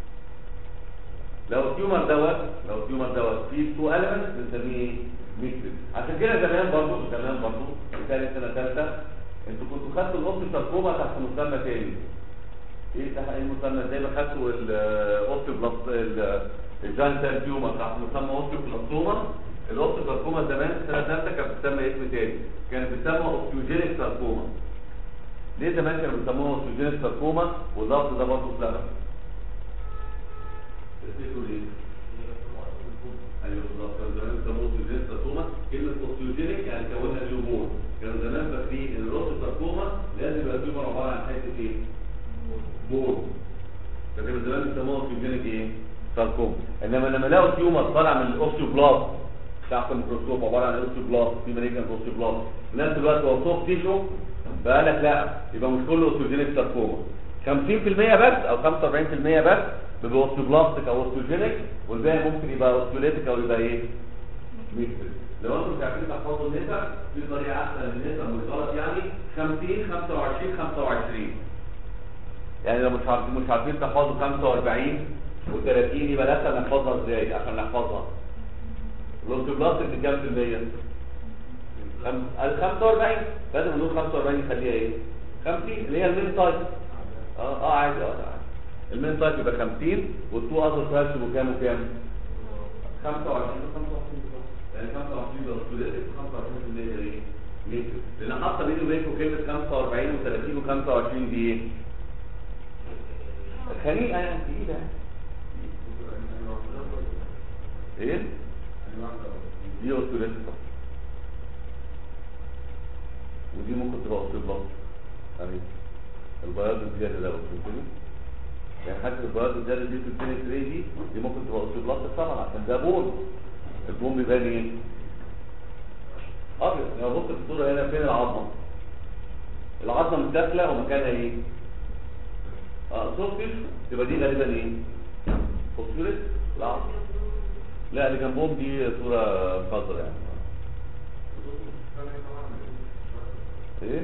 B: لو التيومر دوت لو التيومر دوت فيه تو اليمنت بنسميه ايه؟ ميكسد عشان كده زمان برضه زمان برضه مثال سنه ثالثه انتوا كنتوا خدتوا الاوبتي ساركوما تحت مسمى تاني ايه تحت ايه المسمى زي ما خدتوا الاوبتي بلاست الجانتال تيومر تحت مسمى اوبتي بلاستوما الاوبتي ساركوما زمان سنه ثالثه كانت بتسمى اسم تاني كانت بتسمى اوبتيوجينيك ساركوما ليه زمان كانوا بيسموها اوبتيوجينيك ساركوما والضغط ده برضه اتلغى تفتكروا ليه؟ ايوه بالظبط كانوا زمان بيسموه اوبتيوجينيك ساركوما كلمه اوبتيوجينيك يعني كونها نيوبورن كانوا زمان فاكرين ان الاوبتي ساركوما لازم يبقى تيومر عباره عن حته ايه؟ بورن فكانوا زمان بيسموها اوبتيوجينيك ايه؟ ساركوما انما لما لقوا تيومر طالع من الاوستيوبلاست تحت الميكروسكوب عباره عن اوستيوبلاست في مالجنت اوستيوبلاست في نفس الوقت هو سوفت تيشو فقال لك لا يبقى مش كله اوستيوجينيك ساركوما 50% بس او 45% بس بيبقى اوستيوبلاستيك او اوستيوجينيك والباقي ممكن يبقى اوستيوليتيك او يبقى ايه؟ ميكسد لو انتم مش عارفين تحفظوا النسب في طريقه احسن للنسب مش غلط يعني 50 25 25 يعني لو مش عارفين مش عارفين تحفظوا 45 و30 يبقى لسه نحفظها ازاي عشان نحفظها الاوستيوبلاستيك بكام في المية؟ خم... ال 45 لازم نقول 45 نخليها ايه؟ 50 اللي هي المين تايب اه اه عادي اه عادي المين تايب يبقى 50 والتو اذر تايبس يبقوا كام وكام؟ 25 25 يعني 25 ده اوستيوبلاستيك و25% ده ايه؟ ميكس لان حاطه بيني وبينكم كلمه 45 و30 و25 دي ايه؟ خليقه يعني جديده ايه؟ دي اوستيوليتيك ودي ممكن تبقى اوستيوبلاست يعني البياض الزياده ده فهمتني؟ يعني حتى البياض الزياده دي في الفينيك ري دي دي ممكن تبقى اوستيوبلاست طبعا عشان ده بون البون بيبان ايه؟ ابيض لو بص في الصوره هنا فين العظمه العظمه متداخله ومكانها ايه اه صوت فيش تبقى دي غالبا ايه فوسفوريس لا لا اللي جنبهم دي صوره خضراء يعني ايه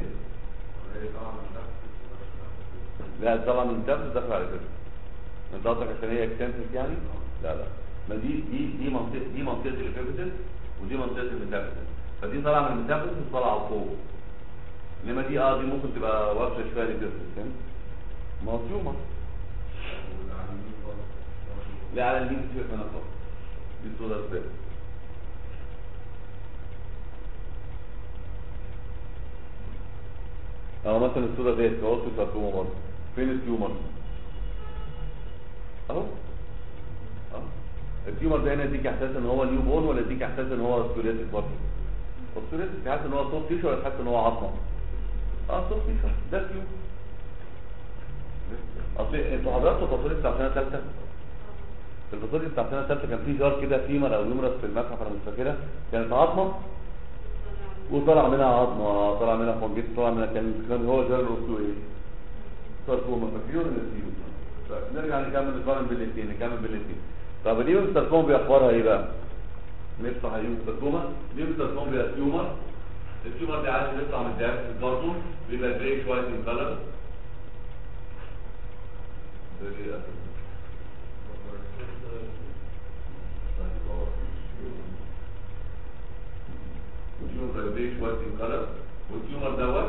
B: لا طبعا الانترنت داخل على كده انت قصدك عشان هي اكسنتريك يعني لا لا ما دي دي دي منطقه دي منطقه الكابيتال ودي منطقه الميتابيتال فدي طالعه من الميتابيتال وطالعه لفوق انما دي اه دي ممكن تبقى واقفه شويه للجسم فهمت ما هو تيومر لا على اليمين سيبك منها خالص دي الصوره الثالثه اهو مثلا الصوره ديت اهو ساركوما برضه فين التيومر اهو اهو التيومر ده هنا يديك احساس ان هو نيو بون ولا يديك احساس ان هو سكوليتك برضه السكوليتك تحس ان هو صوت تيشو ولا تحس ان هو عظمه اه صوت تيشو ده التيومر اصل انتوا حضراتكم الباثولوجي بتاع سنه ثالثه في الباثولوجي بتاع سنه ثالثه كان في جار كده فيمر او يومرس في المتحف انا مش فاكرها كانت عظمه وطلع منها عظمه طلع منها فونجيت طلع منها كان كان هو جار الاوستو ايه ساركوما فاكرين ولا نسيوه طيب نرجع نكمل نقارن بالاثنين نكمل بالاثنين طب اليوم ساركوما بيخبرها ايه بقى نفتح اليوم ساركوما اليوم ساركوما بيبقى تيومر التيومر ده عايز يطلع من الدايركت برضه بيبقى جراي شويه من كلر التيومر جراي شويه من كلر والتيومر دوت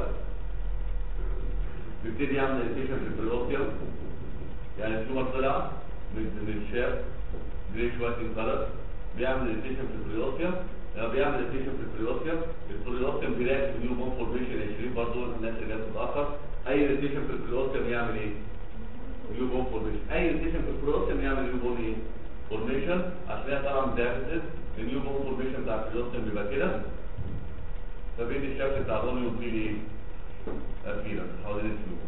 B: بيبتدي يعمل اريتيشن في البلوكيوم يعني التيومر طلع من من الشاب جراي شويه من كلر بيعمل اريتيشن في البلوكيوم لما بيعمل اريتيشن في البلوكيوم البلوكيوم بيلاقي نيو بون فورميشن 20 برضه الناس اللي جت متاخر اي اريتيشن في البلوكيوم يعمل ايه؟ نيو بون فورميشن اي اريتيشن في البلوكيوم يعمل نيو بون ايه؟ فورميشن عشان هي طبعا دافيتد النيو بون فورميشن بتاع البلوكيوم بيبقى كده فبيدي الشكل بتاع الرونيو فيه ايه؟ اخيرا حوالين السلوك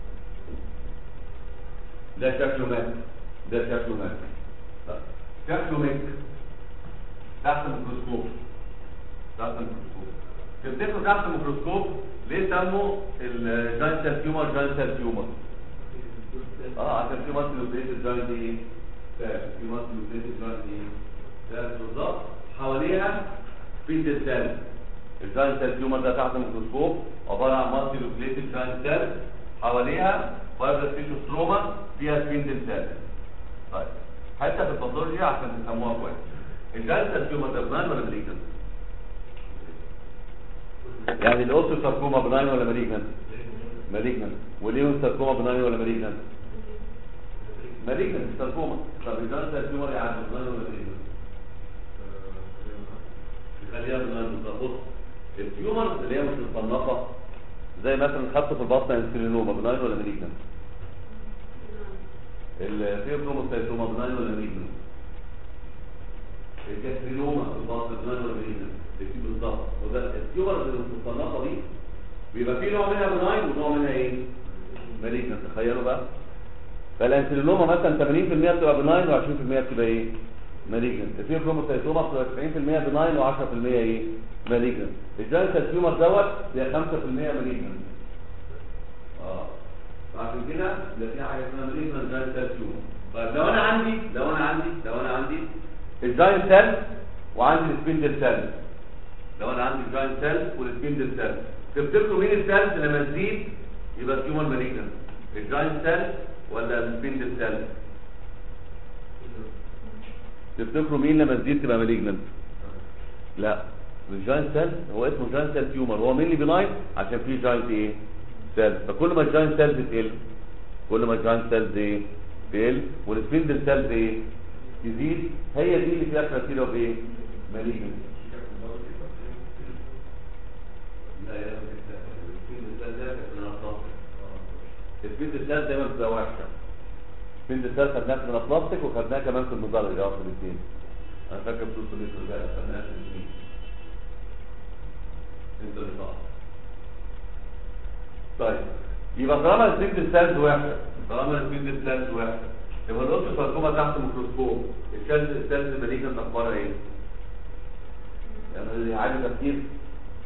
B: ده شكله مات ده شكله مات لا. شكله ميك تحت الميكروسكوب تحت الميكروسكوب تفتكروا تحت الميكروسكوب ليه سموا الجاينت سيل تيومر جاينت سيل تيومر اه عشان في ماسل لوبريتد جاينت ايه في ماسل لوبريتد جاينت ايه ده بالظبط حواليها سبيندل سيل الجاينت سيل تيومر ده تحت الميكروسكوب عباره عن ماسل لوبريتد جاينت سيل حواليها فايبرس تيشو ستروما فيها سبيندل سيل طيب حتى في الباثولوجي عشان تفهموها كويس الجلسه تيومر ده بناين ولا مالجنت يعني الاوتو ساركوما بناين ولا مالجنت مالجنت والليون ساركوما بناين ولا مالجنت مالجنت ساركوما طب الجلسه تيومر يعني بناين ولا مالجنت خليها بناين بالظبط بص التيومر اللي هي مش مصنفه زي مثلا خدته في البطن انسولينوما بناين ولا مالجنت الفيبروموسايتوما بناين ولا مالجنت الكاسرينوما في البطن بناين ولا مالجنت دي بالظبط وده التيومر اللي المصنفه دي بيبقى في نوع منها بناين ونوع منها ايه مالجنت تخيلوا بقى فالانسولينوما مثلا 80% بتبقى بناين و20% بتبقى ايه مالجنت الفيبروموسايتوما بتبقى 90% بناين و10% ايه مالجنت الجلسه تيومر دوت هي 5% مالجنت اه عشان كده ده في حاجه اسمها مالجنت جاينت سيل تيومر طيب لو انا عندي لو انا عندي لو انا عندي الجاينت سيل وعندي السبندل سيل لو انا عندي الجاينت سيل والسبندل سيل تفتكروا مين السيلز لما تزيد يبقى تيومر مالجنت الجاينت سيل ولا السبندل سيل تفتكروا مين لما تزيد تبقى مالجنت لا الجاينت سيل هو اسمه جاينت سيل تيومر هو مين اللي بناين عشان فيه جاينت ايه سيل فكل ما الجاينت سيلز تقل كل ما الجاينت سيلز ايه تقل والسبندل سيلز ايه تزيد هي دي اللي فيها كريتيريا بايه مالجنت لا يا السبندل سيل ده كانت من البلاستيك السبندل سيل دايما بتبقى وحشه السبندل سيل خدناها من البلاستيك وخدناها كمان في المدرج اه في الاثنين انا فاكر بتوصل ليه في الرجاله خدناها في الاثنين انت اللي صح طيب يبقى طالما السبندل سيلز وحشه طالما السبندل سيلز وحشه يبقى الاوتو ساركوما تحت الميكروسكوب السيلز السيلز المالجنت اخبارها ايه؟ يعني عايز تفكير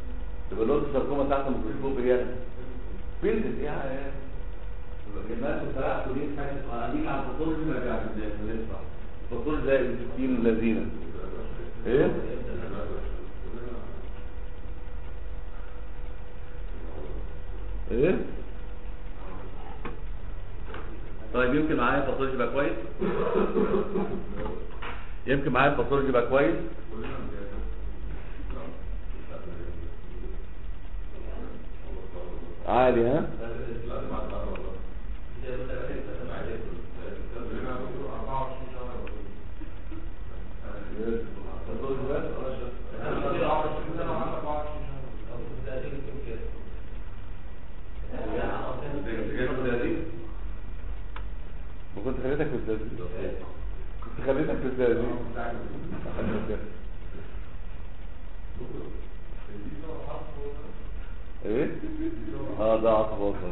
B: تبقى الاورتو ساركوما تحت الميكروسكوب ايه بيلدت يعني الناس سرعت ودي حاجه قاعدين على الفطور اللي ما رجعت لسه الفطور زي الستين الذين ايه ايه طيب يمكن معايا الباثولوجي يبقى كويس يمكن معايا الباثولوجي يبقى كويس عالي ها وكنت خليتك في الزقازيق كنت خليتك في الزقازيق ايه اه ده عاطف وصل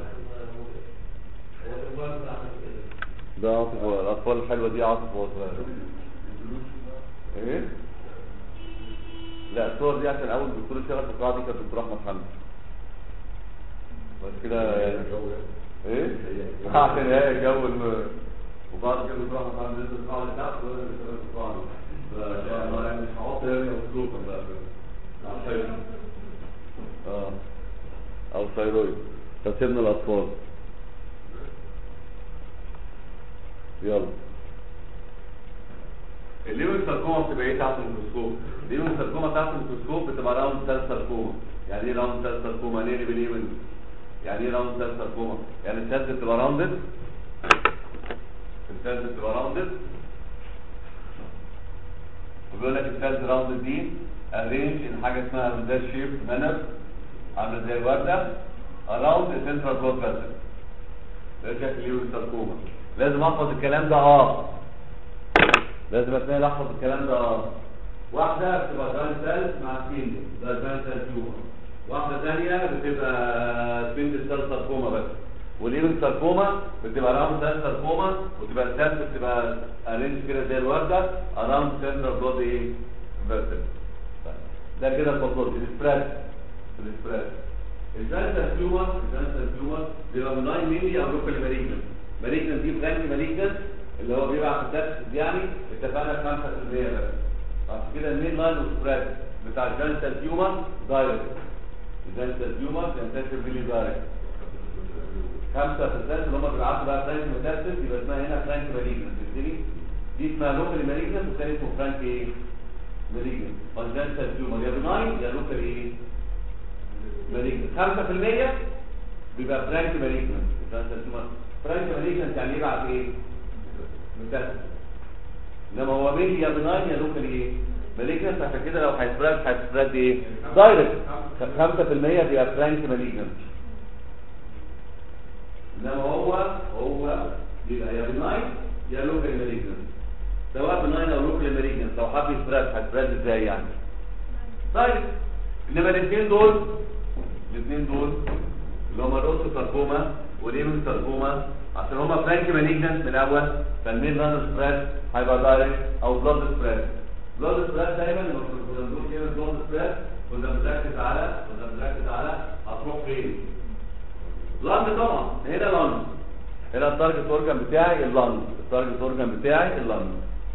B: ده عاطف وصل. الاطفال الحلوه دي عاطف وصل ايه لا الصور دي عشان اول دكتور اشتغل في القاعه دي كانت دكتور احمد حمدي بس كده يعني ايه عشان هي جو الم- وبعد كده دكتور احمد حمدي نزل القاعه اللي تحت وانا اللي اشتغلت في القاعه دي فان شاء الله يعني مش هحط يعني مصروفا بقى عشان اه او ثايرويد فسيبنا الاطفال يلا الليمون ساركوما بتبقى ايه تحت الميكروسكوب الليمون ساركوما تحت الميكروسكوب بتبقى راوند سيل ساركوما يعني ايه راوند سيل ساركوما يعني ايه بالليمون يعني ايه راوند سيل ساركوما يعني السيلز بتبقى راوندد السيلز بتبقى راوندد وبيقول لك السيلز راوندد دي ارينج ان حاجه اسمها روزيت شيب مانر عامله زي الورده اراوند السنترال بلود فيسل ده شكل الليمون ساركوما لازم احفظ الكلام ده اه لازم اتنين احفظ الكلام ده اه واحدة بتبقى جوين سيل مع سبيندل ده جوين سيل تيومر واحدة ثانية بتبقى سبيندل سيل ساركوما بس والايفن ساركوما بتبقى راوند سيل ساركوما وتبقى السيل بتبقى ارينج كده زي الوردة اراوند سنترال بلود ايه فيسل ده كده الباثولوجي السبريد السبريد الجانسل تيومر الجانسل تيومر بيبقى بناين ميلي او لوكال مالجنت مالجنت دي فرانك مالجنت اللي هو بيبقى في التكس يعني اتفقنا 5% بس عشان كده المين لاين سبريد بتاع الجانسل تيومر دايركت الجانسل تيومر ينتشر بيلي دايركت 5% اللي هم بيبعتوا بقى فرانك ميتاسيس يبقى اسمها هنا فرانك مالجنت تبتدي دي اسمها لوكال مالجنت والثاني اسمه فرانك ايه؟ مالجنت والجانسل تيومر يا بناين يا لوكال ايه؟ مالجنت 5% بيبقى فرانك مالجنت فرانك مالجنت يعني يبعت ايه؟ متسم انما هو مين يا بناين يا لوكال ايه؟ مالجنت عشان كده لو هيسبراد هيسبراد ايه؟ دايركت 5% بيبقى فرانك مالجنت انما هو هو بيبقى يا بناين يا لوكال مالجنت سواء بناين او لوكال مالجنت لو حب يسبراد هيسبراد ازاي يعني؟ طيب انما الاثنين دول الاثنين دول اللي هم الاوتو ساركوما والايمن ساركوما عشان هم فرانك مالجنت من الاول فالمين ران سبريد هيبقى دايركت او بلاد سبريد بلاد سبريد دايما لما كنا بنقول كلمه بلاد سبريد كنا بنركز على كنا بنركز على هتروح فين لانج طبعا هنا لانج هنا التارجت اورجان بتاعي اللانج التارجت اورجان بتاعي اللانج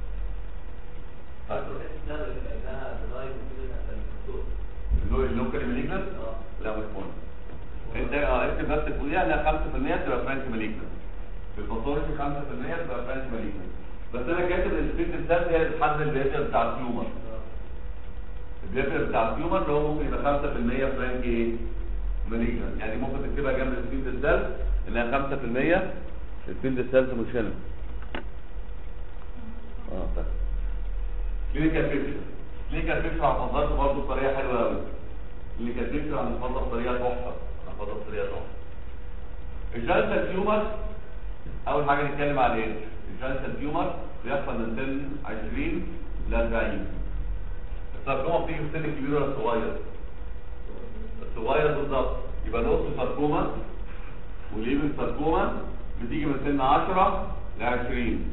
B: اللوكال مالجنت لا مش مهم انت اه انت بس تقول يعني 5% تبقى فرانك مالجنت في الباثولوجي 5% تبقى فرانك مالجنت بس انا كاتب ان السبيد السيل هي اللي بتحدد البيتر بتاع التيومر البيتر بتاع التيومر اللي هو ممكن يبقى 5% فرانك ايه مالجنت يعني ممكن تكتبها جنب السبيد السيل انها 5% السبيد السيل مش هنا اه طيب كلينيكال بيكتشر كلينيكال بيكتشر هتفضلته برضه بطريقه حلوه قوي كلينيكال بيكتشر هنفضل بطريقه تحفه هنفضل بطريقه تحفه الجانسل تيومر اول حاجه نتكلم على ايه الجانسل تيومر بيحصل من سن 20 ل 40 الساركوما بتيجي في السن الكبير ولا الصغير الصغير بالظبط يبقى الاوتو ساركوما والايفن ساركوما بتيجي من سن 10 ل 20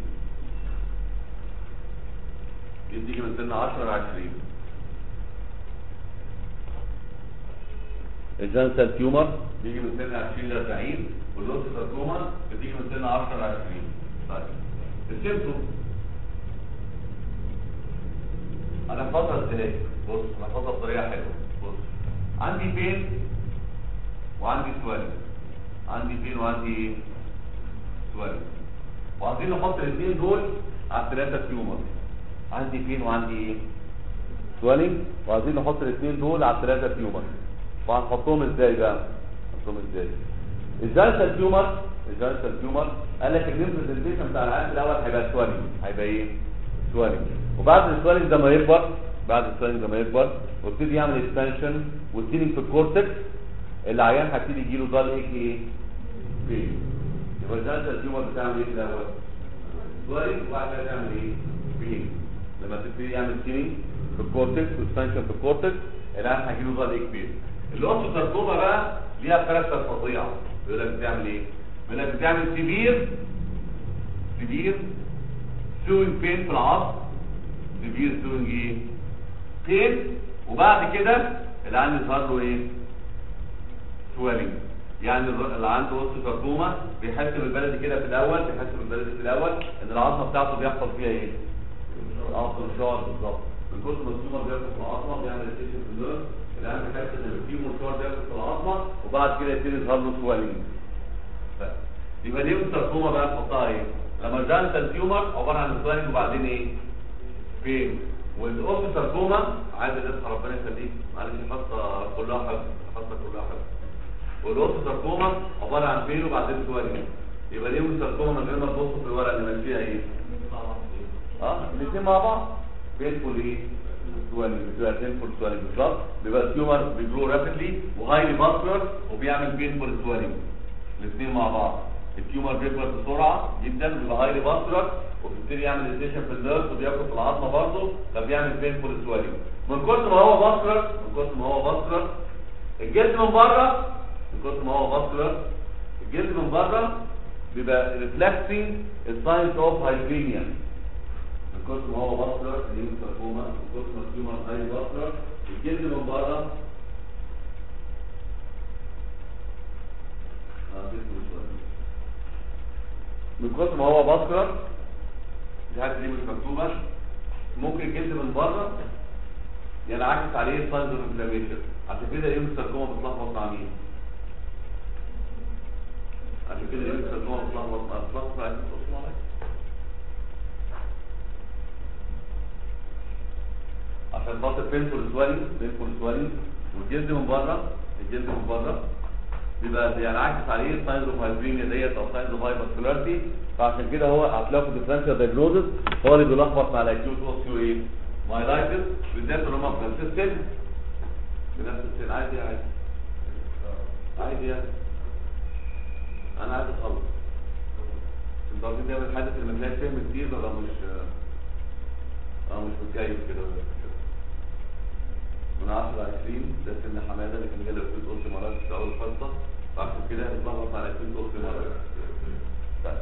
B: دي بتيجي من سن 10 ل 20 الجانسال تيومر بيجي من سن 20 ل 40 والاوستيوساركوما بتيجي من سن 10 ل 20 طيب السيمتوم انا هحفظها ازاي بص انا هحفظها بطريقه حلوه بص عندي بين وعندي سوالف عندي بين وعندي ايه سوالف وعايزين نحط الاثنين دول على الثلاثه تيومر عندي بين وعندي ايه سوالف وعايزين نحط الاثنين دول على الثلاثه تيومر وهنحطهم ازاي بقى نحطهم ازاي الجلسه تيومر الجلسه تيومر قال لك الريبريزنتيشن بتاع العقل الاول هيبقى سوالف هيبقى ايه سوالف وبعد السوالف ده ما يكبر بعد السوالف ده ما يكبر ويبتدي يعمل اكسبانشن وتيلينج في الكورتكس العيان هيبتدي يجيله ضل ايه ايه بين يبقى الجلسه تيومر بتعمل ايه في الاول سوالف وبعد كده تعمل ايه بين لما تبتدي يعمل تيلينج في الكورتكس واكسبانشن في الكورتكس العيان هيجيله ضل ايه كبير الاوستوساركوما بقى ليها كاركتر فظيع بيقول لك بتعمل ايه بيقول لك بتعمل سيفير سيفير سوينج بين في العصب سيفير سوينج ايه بين وبعد كده العين يظهر له ايه سويلنج يعني الر- اللي عنده اوستوساركوما بيحس بالبلدي كده في الاول بيحس بالبلدي في الاول ان العظمه بتاعته بيحصل فيها ايه اه منشار بالظبط من كتر ما التيومر بياكل في العظمه بيعمل ستيشن في النيرف الان بيحس ان في منشار بياكل في العظمه وبعد كده يبتدي يظهر له سوالينج يبقى دي الساركوما بقى نحطها ايه لما جانت التيومر عباره عن سوالينج وبعدين ايه فين والاوف ساركوما عايز نصحى ربنا يخليك معلش حصه كلها حفظ حصه كلها حفظ والاوف ساركوما عباره عن فين وبعدين سوالينج يبقى دي الساركوما من غير ما تبص في الورقه اللي ماشيه ايه اه الاثنين مع بعض بيدخل ايه سوالينج بيبقى بينفول سوالينج بالظبط بيبقى التيومر بيجرو رابيدلي وهايلي فاسكولار وبيعمل بينفول سوالينج الاثنين مع بعض التيومر بيكبر بسرعه جدا بيبقى هايلي فاسكولار وبيبتدي يعمل ستيشن في النيرف وبياكل في العظمه برضه فبيعمل بينفول سوالينج من كتر ما هو فاسكولار من كتر ما هو فاسكولار الجلد من بره من كتر ما هو فاسكولار الجلد من بره بيبقى ريفلكسنج الساينس اوف هايبرينيا من كتر ما هو بصرة اليوم ساركوما من كتر ما التيومر هاي بصرة الجلد من بره آه، بيسمه شوية. من كتر ما هو بصرة دي حاجة دي مش مكتوبة ممكن الجلد من بره ينعكس عليه ساينز اوف انفلاميشن عشان كده اليوم الساركوما بتلخبط مع مين؟ عشان كده اليوم الساركوما بتلخبط مع بتلخبط مع الأسماء عشان خاطر بينفول سوالي بينفول سوالي والجلد من بره الجلد من بره بيبقى بينعكس عليه ساينز اوف هايبرينيا ديت او ساينز اوف هايبرسكولاريتي فعشان كده هو هتلاقوا في الديفرنشال دايجنوزس هو اللي بيلخبط مع الاكيوت اوستيو ايه مايلايتس بالذات اللي هم في نفس السن في نفس السن عايز ايه عايز عايز ايه انا عايز اخلص انتوا عارفين دايما الحدث اللي ما تلاقيش فهم كتير ببقى مش اه مش متكيف كده من 10 ل 20 ده سن حماده لكن جاله اكيد قلت مرات في اول فتره فعشان كده اتلخبط على اكيد قلت مرات طيب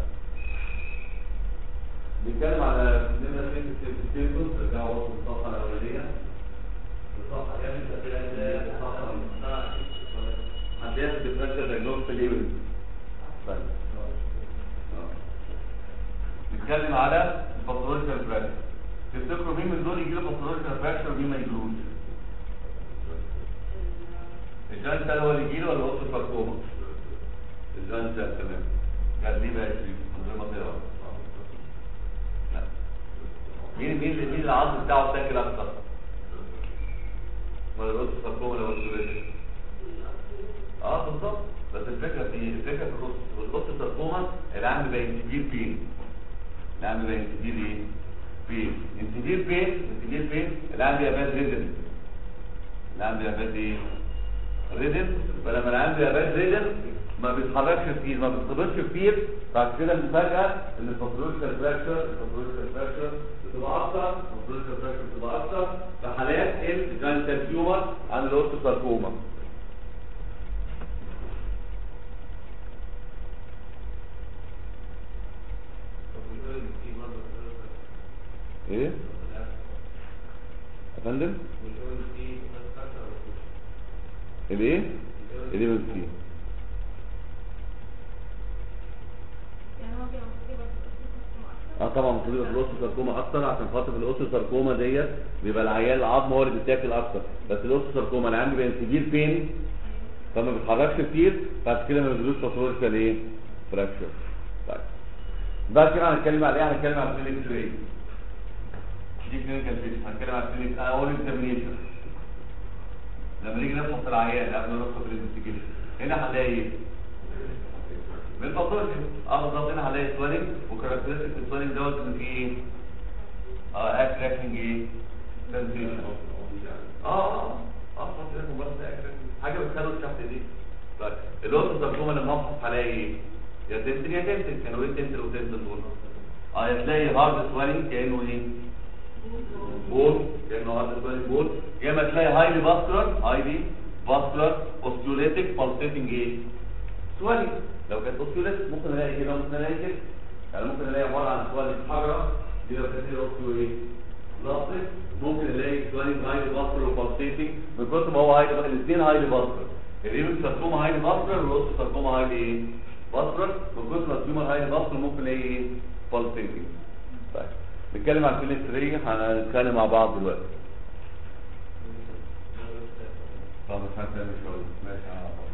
B: بنتكلم على نمرة فين في السيركل رجعوا وصل الصفحة الأولانية الصفحة كام انت الصفحة هتلاقيها في الديفرنشال دايجنوز في الايبل طيب آه. نتكلم على الباثولوجيكال فراكشر تفتكروا مين من دول يجيله باثولوجيكال فراكشر ومين ما يجيلوش الجان سال هو اللي يجيله ولا وسط الفركومه الجان سال تمام قال ليه بقى يا شريف من غير ما تقرا لا. مين مين اللي مين العظم بتاعه ساكن اكتر ولا الوسط الفركومه ولا الوسط اه بالظبط بس الفكره في إيه؟ الفكره في الوسط الوسط الفركومه العام باين كبير فين العام باين كبير ايه فين انتبير فين انتبير فين العام بيبقى باد ريزن العام بيبقى باد ايه ريدن فلما العام بيبقى باد ريدن ما بيتحركش كتير ما بيتخبطش كتير بعد كده المفاجاه ان الباثولوجيكال فراكشر الباثولوجيكال فراكشر بتبقى اكتر الباثولوجيكال فراكشر بتبقى اكتر في حالات الجاينتال تيومر عن الاورثوساركوما ايه يا فندم الايه اليمنت سي
C: يعني هو كده المفروض يبقى في الأسئلة أكتر
B: اه طبعا المفروض يبقى في الاوستوساركوما اكتر عشان خاطر في الاوستوساركوما ديت بيبقى العيان العظم هو اللي بيتاكل اكتر بس الاوستوساركوما العيان بيبقى سيفير بين فما بيتحركش كتير بعد كده ما بيدوش باثولوجيكال ايه فراكشر طيب بعد كده هنتكلم على ايه هنتكلم على الكلينيك تري دي كلينيكال فيش هنتكلم على الكلينيك اول اكزامينيشن لما نيجي نفحص العيان قبل ما ندخل في الانفستيجيشن هنا هنلاقي ايه بالباثولوجي اه بالظبط هنا هنلاقي سويلنج وكاركترستيك السويلنج دوت ان فيه ايه اه اكراكنج ايه سنسيشن اه اه اه خلاص ده مجرد actracting. حاجه بتخلوا تحت دي طيب الاوتو ساركوما لما افحص هلاقي ايه يا تنتن يا تنتن كانوا ايه تنتن وتنتن دول اه يا تلاقي هارد سويلنج كانه ايه بول كانه هارد سويلنج بول يا اما تلاقي هايلي فاسكولار هايلي فاسكولار اوستيوليتيك بالسيتنج ايه سوالي لو كانت اوستيوليت ممكن الاقي كده ممكن الاقي كده يعني ممكن الاقي عباره عن سوالي حجره دي لو كانت هي اوستيو ايه لاصق ممكن الاقي سوالي هايلي فاسكولار وبالسيتنج من كتر ما هو هايلي الاثنين هايلي فاسكولار الريمن ساركوما هايلي فاسكولار والاوستو ساركوما هايلي ايه فاسكولار من كتر ما التيومر هايلي فاسكولار ممكن الاقي ايه بالسيتنج طيب نتكلم عن الكلينستري هنتكلم مع بعض دلوقتي طب مش هنتكلم شويه ماشي على بعض.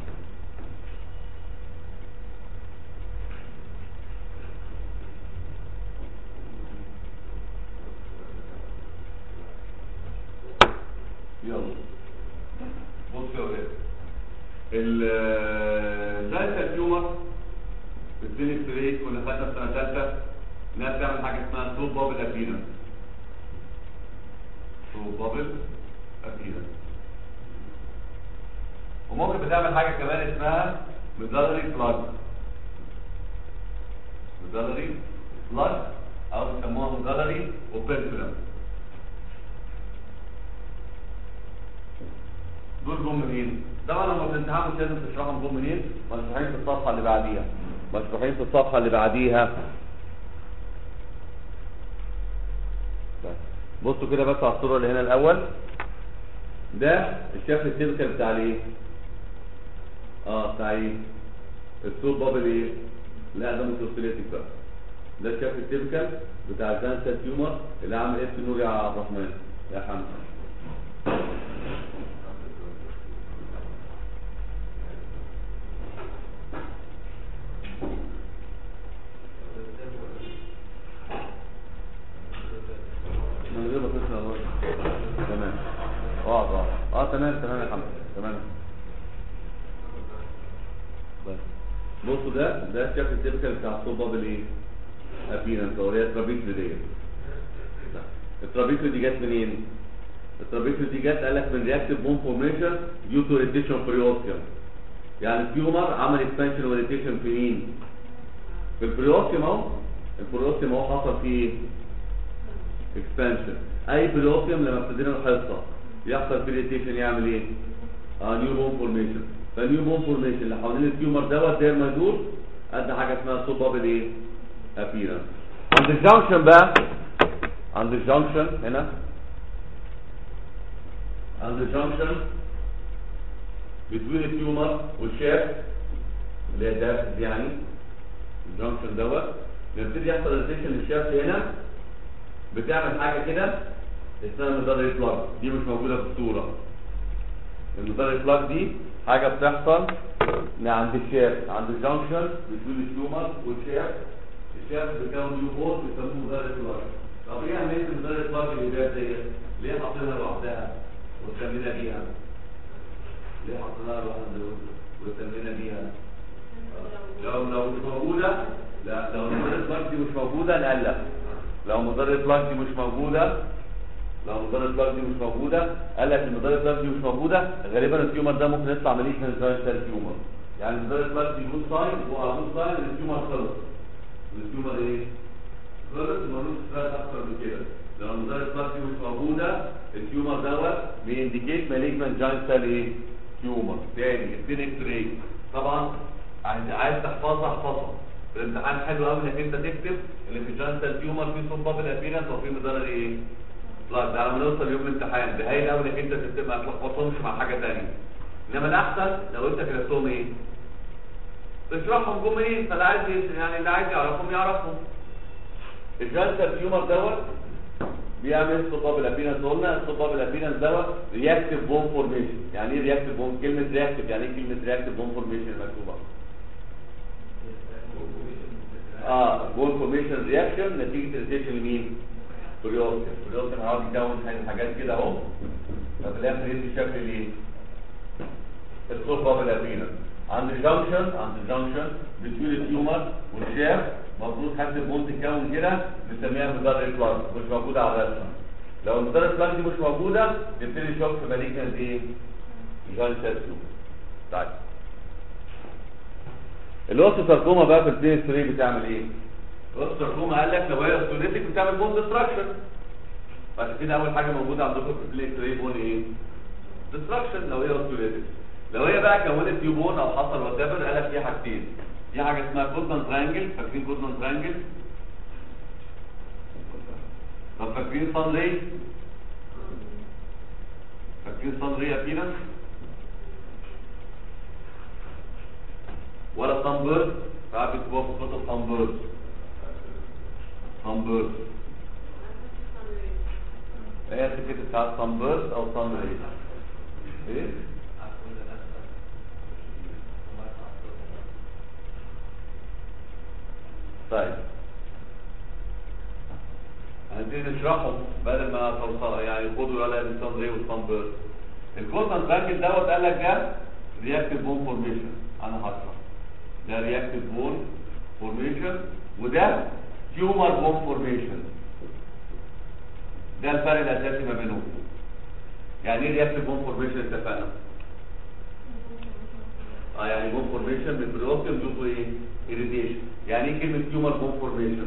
B: يلا بص يا ولاد الدايتا تيومر في الدينيك تريك كنا خدنا في سنه ثالثه انها بتعمل حاجه اسمها سوب بابل ابيرنس سوب بابل ابيرنس وممكن بتعمل حاجه كمان اسمها ميدالري فلاج ميدالري فلاج او بيسموها ميدالري وبيرفيرم دول جم منين؟ طبعا لما في الامتحان مش لازم تشرحهم جم منين؟ مشروحين في الصفحه اللي بعديها مشروحين في الصفحه اللي بعديها طيب. بصوا كده بس على الصوره اللي هنا الاول ده الشكل التيبيكال بتاع الايه؟ اه بتاع ايه؟ الصوت بابل ايه؟ لا ده مش اوستيليتيك بقى ده الشكل التيبيكال بتاع الكانسر تيومر اللي عامل ايه في نور يا عبد الرحمن يا حمد من غير ما تسمع الوقت. تمام اه اه اه تمام تمام يا حمد تمام بس بصوا ده ده الشكل التيبيكال بتاع الصوت بابل ايه؟ ابيرنس او هي الترابيكلي ديت الترابيكلي دي جت منين؟ الترابيكلي دي جت قال لك من رياكتيف بون فورميشن ديو تو ريتيشن بريوستيوم يعني التيومر عمل اكسبانشن وريتيشن في مين؟ في البريوستيوم اهو البريوستيوم اهو حصل فيه ايه؟ اكسبانشن اي بلوكيوم لما ابتدينا الحصه يحصل فيليتيشن يعمل ايه اه نيو بون فورميشن فالنيو بون فورميشن اللي حوالين التيومر دوت داير ما يدور قد حاجه اسمها صوت بابل ايه ابيرنس عند الجنكشن بقى عند الجنكشن هنا عند الجنكشن بتوين التيومر والشاف اللي هي دافز يعني الجنكشن دوت بيبتدي يحصل ريتيشن للشاف هنا بتعمل حاجه كده اسمها مدار بلاج دي مش موجوده في الصوره المدار بلاج دي حاجه بتحصل عند الشاف عند الجنكشن بين التيومر والشاف الشاف بيكون نيو بورت بيسموه مدار بلاج طب ايه اهميه المدار بلاج اللي جايه ديت ليه حاطينها لوحدها وسمينا بيها ليه حاطينها لوحدها وسمينا بيها لو لو مش موجوده لا لو المدار بلاج دي مش موجوده نقلق لو مدار بلاج دي مش موجوده لو مدار بلاج دي مش موجوده قال لك المدار بلاج دي مش موجوده غالبا التيومر ده ممكن يطلع ماليش من الجوينت تيومر يعني المدار بلاج دي جود ساين وجود ساين ان التيومر خلص التيومر ايه خلص ملوش ستريس اكتر من كده لو المدار بلاج دي مش موجوده التيومر دوت بينديكيت مالجمنت جوينت سيل ايه تيومر تاني الدين اكس راي طبعا عايز عايز تحفظها احفظها الامتحان حلو قوي انك انت تكتب اللي في جانتال تيومر في صوب بابل ابيرنس وفي مدار ايه لا ده لما نوصل يوم الامتحان ده هايل قوي انك انت تكتب ما تلخبطهمش مع حاجه ثانيه انما الاحسن لو انت كتبتهم ايه تشرحهم جم منين فاللي عايز يس- يعني اللي عايز يعرفهم يعرفهم الجانسر تيومر دوت بيعمل ستوباب الابينس قلنا ستوباب الابينس دوت رياكتيف بون فورميشن يعني ايه رياكتيف بون كلمه رياكتيف يعني ايه كلمه رياكتيف بون فورميشن المكتوبه اه بون فورميشن رياكشن نتيجه ريتيشن لمين بريوستن بريوستن هيقعد يكون حاجة- حاجات كده اهو ففي الاخر يدي شكل الايه الصوباب الابينس عند الجنكشن عند الجنكشن بتوين التيومر والشاف المفروض حد بون تتكون كده بنسميها مدار بلانك مش موجوده على الرسمه لو المدار بلانك دي مش موجوده نبتدي نشوف في مالجنت ايه جانسر تيومر طيب الاوستوساركوما بقى في البي 3 بتعمل ايه الاوستوساركوما قال لك لو هي اوستوليتيك بتعمل بون ديستراكشن فعشان كده اول حاجه موجوده عندكم في البي 3 بون ايه ديستراكشن لو هي اوستوليتيك لو هي بقى كونت تيوبون او حصل وات ايفر قال لك في حاجتين في حاجه اسمها كودمان ترانجل فاكرين كودمان ترانجل طب فاكرين صن ري فاكرين صن ري ابينا ولا صن بيرد ساعات بيكتبوها في كتب صن بيرد صن بيرد هي سكت ساعات صن بيرد او صن ري ايه طيب هنبتدي نشرحهم بدل ما توصل يعني خدوا ولا الانسان ري والصن بيرد الكورتان تراكل دوت قال لك ده رياكتيف بون فورميشن انا هشرح ده رياكتيف بون فورميشن وده تيومر بون فورميشن ده الفرق الاساسي ما بينهم يعني ايه رياكتيف بون فورميشن اتفقنا اه يعني بون فورميشن بالبروتين دوتو ايه irradiation يعني ايه كلمه تيومر بون فورميشن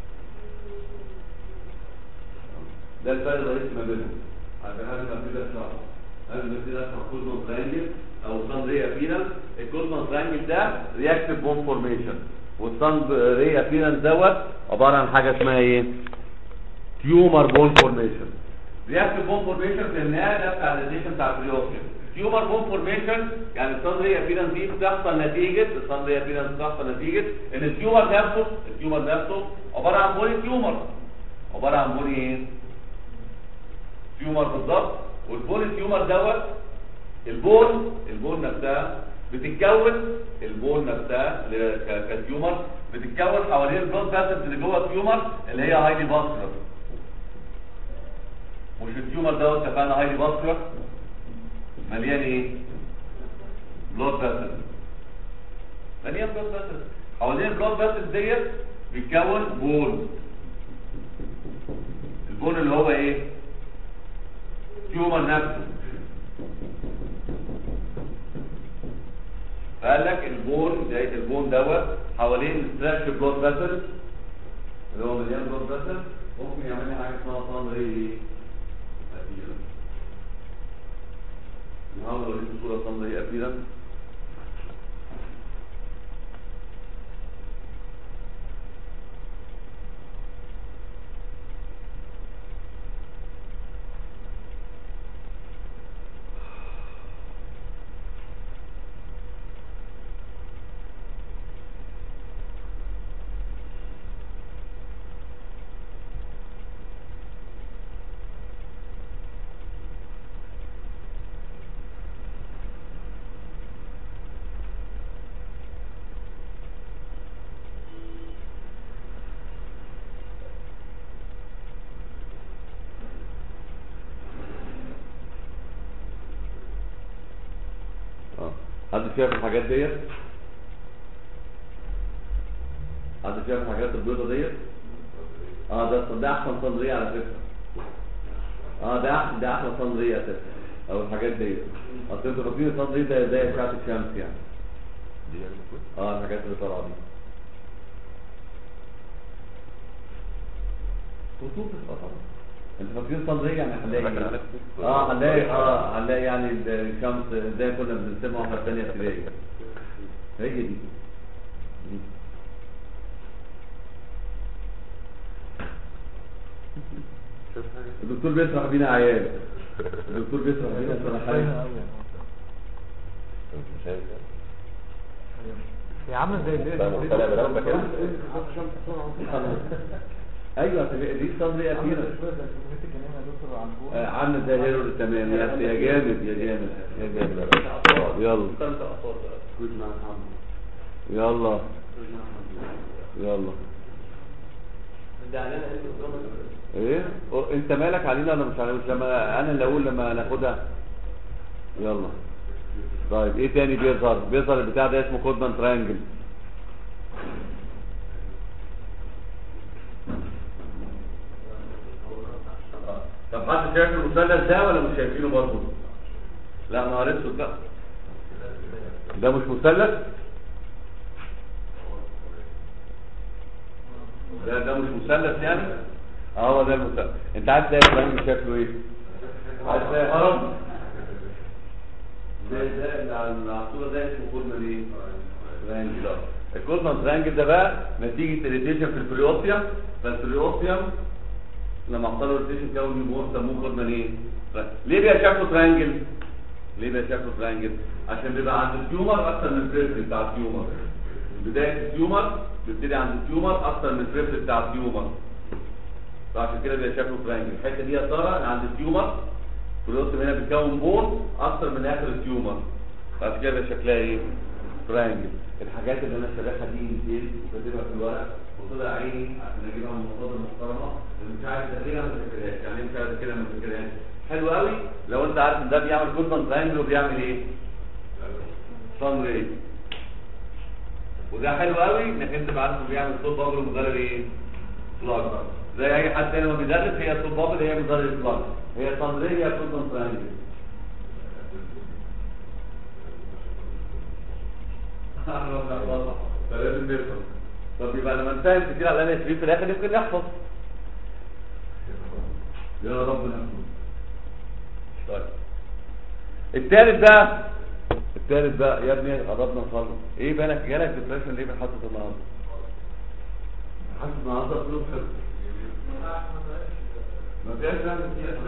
B: ده الفرق الرئيسي ما بينهم عشان هذا ما ابتدي اشرحه قبل ما ابتدي اشرح كودمان ترانجل او صن ري ابيرنس الكودمان ترانجل ده رياكتيف بون فورميشن والصن ري ابيرنس دوت عباره عن حاجه اسمها ايه تيومر بون فورميشن رياكتيف بون فورميشن في النهايه ده بتاع الريليشن بتاع البريوكسين تيومر بون فورميشن يعني الصندري ابيرنس دي بتحصل نتيجه الصندري ابيرنس بتحصل نتيجه ان التيومر نفسه التيومر نفسه عباره عن بولي تيومر عباره عن بولي ايه تيومر بالظبط والبولي تيومر دوت البول البول نفسها بتتكون البول نفسها اللي هي ك- كتيومر بتتكون حوالين البلود فاسلز اللي جوه التيومر اللي هي هايلي باسكولار مش التيومر دوت اتفقنا هايلي باسكولار مليان ايه بلود فاسلز مليان بلود فاسلز حوالين البلود فاسلز ديت بيتكون بول البول اللي هو ايه تيومر نفسه فقال لك البون زي البون دوت حوالين ستراكشر بلود فاسل اللي هو مليان بلود فاسل ممكن يعمل لي حاجه اسمها صندري ايه؟ أبيرة. نحاول اوريكم صوره صندري ابيرا اه حد شايف الحاجات ديت حد شايف الحاجات البيضة ديت اه ده ده احسن صندريه على فكره اه ده احسن ده احسن صندريه اساسا او الحاجات ديت اصل انتوا فاكرين الصندريه ده زي اشعه الشمس يعني اه الحاجات اللي طالعه دي خطوط اه طبعا انت فاكرين صندريه يعني هنلاقي اه هنلاقي اه هنلاقي يعني الشمس زي كنا بنسمعها واحنا في ثانيه ابتدائي هي دي دي. الدكتور بيسرح بينا عيال الدكتور بيسرح بينا سرحان انت شايف ده؟
D: هي عامله زي اللي
B: ده مختلف بالك كده ايوه دي الصدر اخيرا آه، عامل زي هيرو تمام يا يا جامد يا جامد يا جامد يلا يلا يلا ايه أو- انت مالك علينا ولا مش علينا مش لما انا اللي اقول لما ناخدها يلا طيب ايه تاني بيظهر بيظهر البتاع ده اسمه كودمان ترينجل طب حد شايف المثلث ده ولا مش شايفينه برضه لا نهار اسود بقى ده مش مثلث ده ده مش مثلث يعني اه هو ده المثلث انت عايز تلاقي ابراهيم شكله ايه عايز تلاقي هرم ده ده اللي على الصوره ده اسمه كولمان ايه ترانجل اه الكولمان ترانجل ده بقى نتيجه الريتيشن في البريوسيوم فالبريوسيوم لما حصل له روتيشن كون نيومون سموه كودمان ايه ترا- ليه بقى شكله ترانجل ليه بقى شكله ترانجل عشان بيبقى عند التيومر اكتر من البريفري بتاع التيومر بدايه التيومر بيبتدي عند التيومر اكتر من البريفري بتاع التيومر فعشان كده بيبقى شكله ترانجل الحته دي يا ترى عند التيومر البروتين هنا بيتكون بون اكتر من اخر التيومر فعشان كده بيبقى شكلها ايه ترانجل الحاجات اللي انا شارحها دي ديتيل وكاتبها في الورق وطلع عيني عشان اجيبها من مصادر محترمه اللي مش عارف اذاكرها ما تذاكرهاش يعني إيه مش عارف اذاكرها ما تذاكرهاش حلو قوي لو انت عارف ان ده بيعمل كولمان ترانجل وبيعمل ايه؟ صن ري وده حلو قوي انك انت تبقى عارف انه بيعمل صوت بابل ومدرب ايه؟ فلاج زي اي حد تاني لما بيدرس هي صوت بابل هي مدرب فلاج هي صن ري هي كولمان ترانجل فلازم نفهم طب يبقى لما نفهم كتير على ان في الاخر يمكن نحفظ يا رب نحفظ طيب التالت بقى التالت بقى يا ابني قربنا نخلص ايه بالك جالك ديبريشن ليه من حصه النهارده حصه النهارده فلوس حفظ ما فيهاش فهم كتير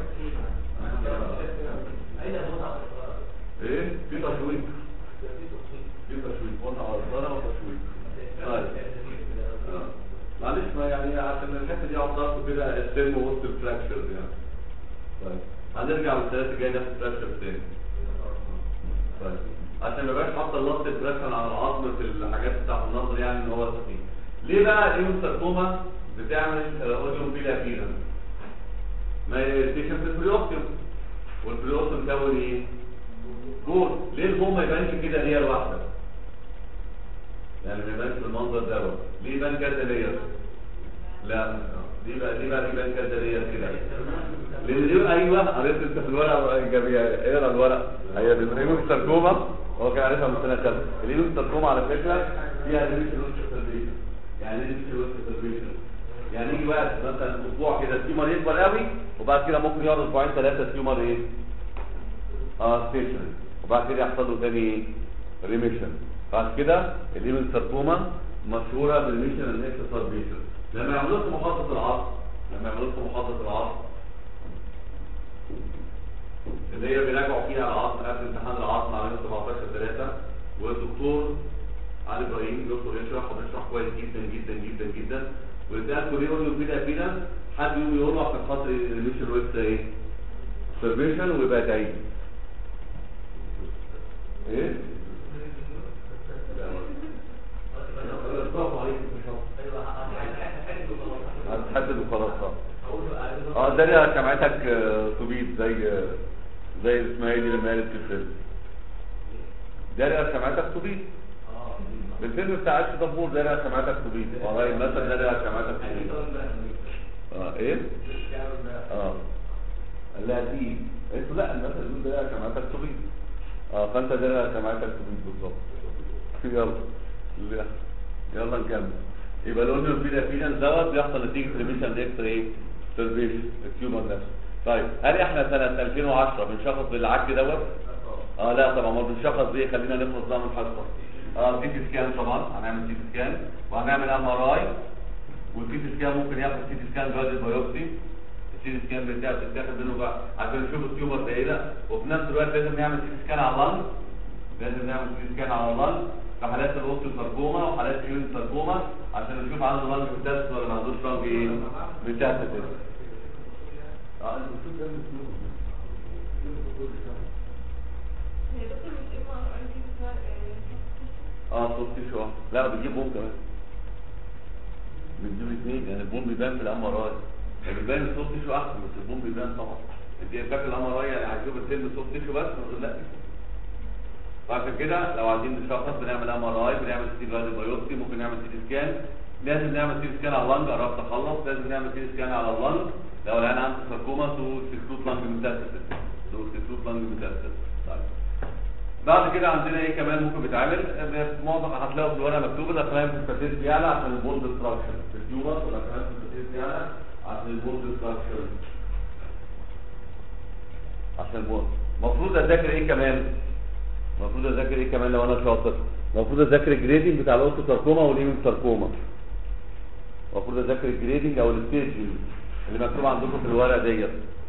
B: ايه في تشويق في تشويق قلنا عرضنا وتشويق طيب آه. معلش ما يعني عشان الحته دي عطلت كده السلم وسط الفراكشرز يعني طيب هنرجع للثلاث الجاي نفس الفراكشر تاني طيب عشان ما يبقاش حاطط اللص البريشن على العظم في الحاجات بتاعت النظر يعني ان هو سخيف ليه بقى الايوساركوما بتعمل اوديوم بيلا فينا ما هي ستيشن في البريوستيوم والبريوستيوم كون ايه جول ليه البوم ما يبانش كده لير واحده يعني ما يبانش بالمنظر دوت ليه يبان كذا لير لا ليه بقى ليه بقى يبان كذا لير كده لان دي ايوه قريت انت في الورقه ايجابيه اقرا الورق هي الريموس ساركوما هو كان عارفها من سنه ثالثه الريموس ساركوما على فكره فيها ريموس سيرفيشن يعني ايه ريموس سيرفيشن يعني يجي وقت مثلا اسبوع كده التيومر يكبر قوي وبعد كده ممكن يقعد اسبوعين ثلاثه التيومر ايه اه ستيشن وبعد كده يحصل له تاني ايه ريميشن بعد كده الليمن ساركوما مشهوره بالريميشن اند ساربيشن لما يعملوا لكم محاضره العصر لما يعملوا لكم محاضره العصر اللي هي بيراجعوا فيها العصر قبل امتحان العصر على يوم 17 3 والدكتور علي ابراهيم دكتور يشرح وبيشرح كويس جدا جدا جدا جدا ويتقال ليه يقول له كده كده حد يقوم يقول له عشان خاطر الريميشن ويبقى ايه سيرفيشن ويبقى تعيد ايه برافو عليك هتحدد وخلاص اه اه ده اللي سمعتك سوبيت زي زي اسمها ايه دي لما قالت في الفيلم ده اللي سمعتك سوبيت الفيلم بتاع عيش دبور ده اللي سمعتك سوبيت قريب مثلا ده اللي سمعتك سوبيت اه ايه اه لا دي انتوا لا المثل يقول ده اللي سمعتك سوبيت اه فانت ده اللي سمعتك سوبيت بالظبط يلا يلا نكمل يبقى لو قلنا فينا فينا دوت بيحصل نتيجه ريميشن اكسترا ايه سيرفيس التيومر نفسه طيب هل احنا سنه 2010 بنشخص بالعك دوت اه لا طبعا ما بنشخص بايه خلينا نخلص بقى من الحصه اه سي تي سكان طبعا هنعمل سي تي سكان وهنعمل ام ار اي والسي تي سكان ممكن ياخد سي تي سكان جواد بايوبسي السي تي سكان بتاعه بتتاخد منه بقى عشان نشوف التيومر ده ايه ده وفي نفس الوقت لازم نعمل سي تي سكان على اللنج لازم نعمل سي سكان على اللنج في حالات الاوستيو ساركوما وحالات اليون ساركوما عشان نشوف عنده لنج ميتاستس ولا ما عندوش لنج ايه ميتاستس اه انت بتشوف ده من
C: هي دكتور مش ام ار اي دي بتاع
B: اه صوت تيشو اه لا بتجيب بوم كمان بتجيب اثنين يعني البوم بيبان في الام ار اي يعني بيبان الصوت تيشو احسن بس البوم بيبان طبعا انت فاكر الام ار اي يعني هتشوف الفيلم صوت تيشو بس نقول لا فعشان كده لو عايزين نشخص بنعمل ام ار اي بنعمل سي جراد بايوبسي ممكن نعمل سي سكان لازم نعمل سي سكان على اللنج قربت اخلص لازم نعمل سي سكان على اللنج لو العيان عنده ساركوما تو سكروت لانج ميتاستاسيس تو سكروت لانج ميتاستاسيس طيب بعد كده عندنا ايه كمان ممكن بيتعمل آه، معظم هتلاقوا في الورقه مكتوب الافلام في بيعلى عشان البولد ستراكشر في التيومر والافلام في بيعلى عشان البولد ستراكشر عشان البولد المفروض اذاكر ايه كمان المفروض اذاكر ايه كمان لو انا شاطر المفروض اذاكر الجريدنج بتاع الاوتو ساركوما والايمن ساركوما المفروض اذاكر الجريدنج او الستيج اللي مكتوب عندكم في الورقه ديت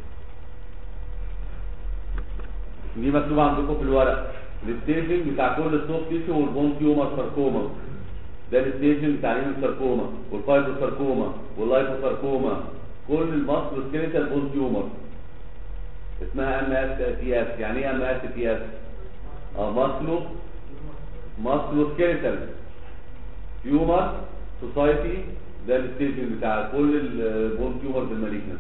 B: دي مكتوبه عندكم في الورق الستيجنج بتاع كل السوفت تيشو والبون تيومر ساركوما ده الستيجنج بتاع الهيمو ساركوما والفايبرو ساركوما واللايفو ساركوما كل المصل سكيليتال بون تيومر اسمها ام اس تي اس يعني ايه ام اس تي اس اه ماسلو ماسلو سكيليتال تيومر سوسايتي ده الستيجنج بتاع كل البون تيومرز المالجنت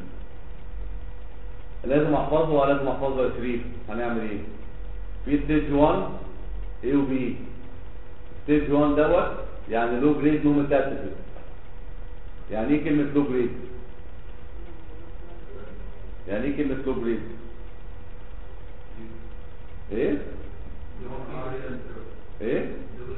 B: لازم احفظه ولا لازم احفظه يا شريف هنعمل ايه في ستيج 1 A و B ستيج 1 دوت يعني لو جريد نو ميتاستاسيس يعني ايه كلمه لو جريد يعني ايه كلمه لو جريد ايه ايه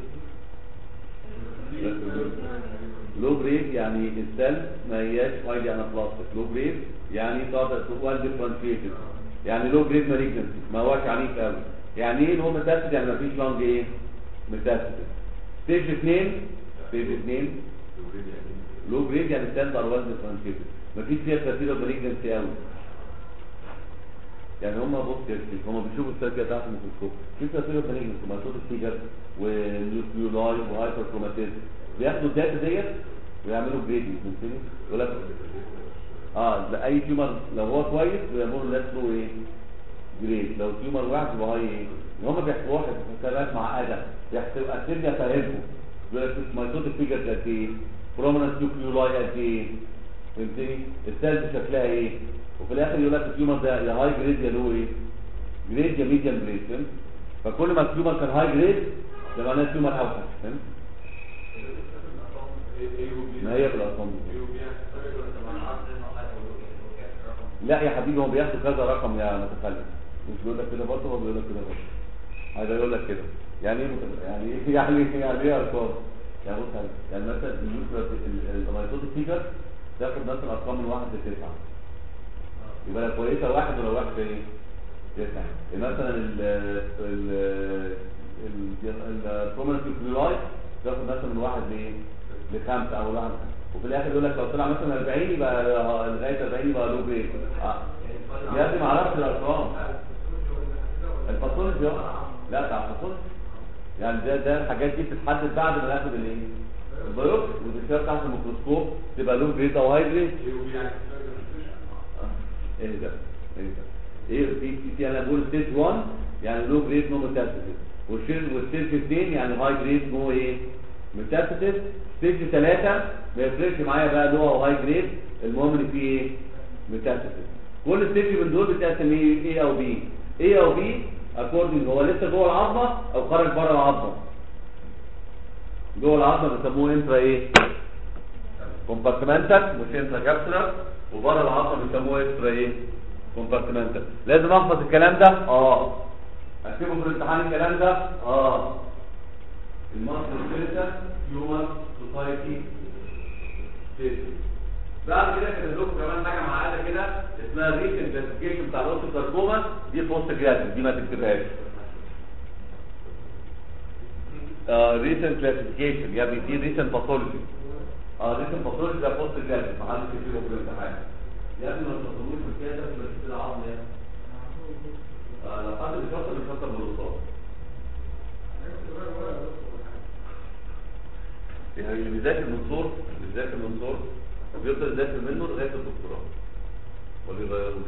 B: لو جريد يعني السيل ما هياش هايلي انابلاستيك لو جريد يعني تقدر تقول ديفرنشيتد يعني لو جريد مالجنسي ما هوش عنيف قوي يعني ايه هو ميتاستيك يعني ما فيش لونج ايه ميتاستيك ستيج 2 ستيج 2 لو جريد يعني السيل ضربات ديفرنشيتد ما فيش فيها كثير مالجنسي قوي يعني هم بص يا شيخ هم بيشوفوا السيركل تحت الميكروسكوب في كثير مالجنسي ماتوت فيجر ونيوكليولاي وهايبر كروماتيزم بياخدوا الداتا ديت ويعملوا جريدنج فهمتني يقول لك اه ده اي تيومر لو هو كويس بيعملوا الناس له ايه جريد لو تيومر واحد يبقى هاي ايه ان هم بيحسبوا واحد حسابات معقده بيحسبوا اكتبني افهمكم يقول لك مايتوتيك فيجر قد ايه بروميننت نيوكليولاي قد ايه فهمتني السيلز شكلها ايه وفي الاخر يقول لك التيومر ده يا هاي جريد يا لو ايه جريد يا ميديم جريد فهمت فكل ما التيومر كان هاي جريد ده معناه التيومر اوحش فهمت ما هي بالارقام دي لا يا حبيبي هو بياخدوا كذا رقم يا متخلف مش بيقول لك كده برضه هو بيقول لك كده برضه هيبقى يقول لك كده يعني ايه متخلف؟ يعني ايه يعني ايه يعني ايه ارقام يعني بص يعني مثلا المايتوتيك فيجر تاخد مثلا ارقام من واحد لتسعه يبقى لو كويسه واحد ولو واحد ايه تسعه مثلا ال ال البرومنت كلوراي تاخد مثلا من واحد لايه لخمسه او لواحد وفي الاخر يقول لك لو طلع مثلا 40 يبقى لغايه 40 يبقى له جريد اه يا ابني ما اعرفش الارقام الفاصولوجي لا بتاع الفاصولوجي يعني ده ده الحاجات دي بتتحدد بعد ما ناخد الايه البيوبسي والدكتور تحت الميكروسكوب تبقى له جريد او هاي جريد ايه ده ايه ده ايه في في- في انا بقول ستيج 1 يعني لو جريد نو ميتاستاسيس والشيل والستيج 2 يعني هاي جريد نو ايه ميتاستاسيس ستيج 3 ما يفرقش معايا بقى لو او هاي جريد المهم ان في ايه ميتاستاسيس كل ستيج من دول بتقسم ايه ايه او بي ايه او بي اكوردنج هو لسه جوه العظمه او خارج بره العظمه جوه العظمه بيسموه انترا ايه كومبارتمنتال مش انترا كابسولار وبره العظمه بيسموه اكسترا ايه كومبارتمنتال لازم احفظ الكلام ده اه اكتبه في الامتحان الكلام ده اه المصدر سيرتا هيومن سوسايتي بعد كده كتب لكم كمان حاجه معقده كده اسمها ريسنت كلاسيفيكيشن بتاع الاوتو ساركوما دي بوست جراديويت دي ما تكتبهاش اه ريسنت كلاسيفيكيشن يا ابني دي ريسنت باثولوجي اه ريسنت باثولوجي ده بوست جراديويت ما حدش يكتبه في الامتحان يا ابني ما تاخدوش في الكتاب بس كده عظم يا ابني. آه لو حد بيشطب بيشطب بالرصاص يعني اللي بيذاكر من صور اللي بيذاكر من صور بيفضل يذاكر منه لغايه الدكتوراه ولا يغيروش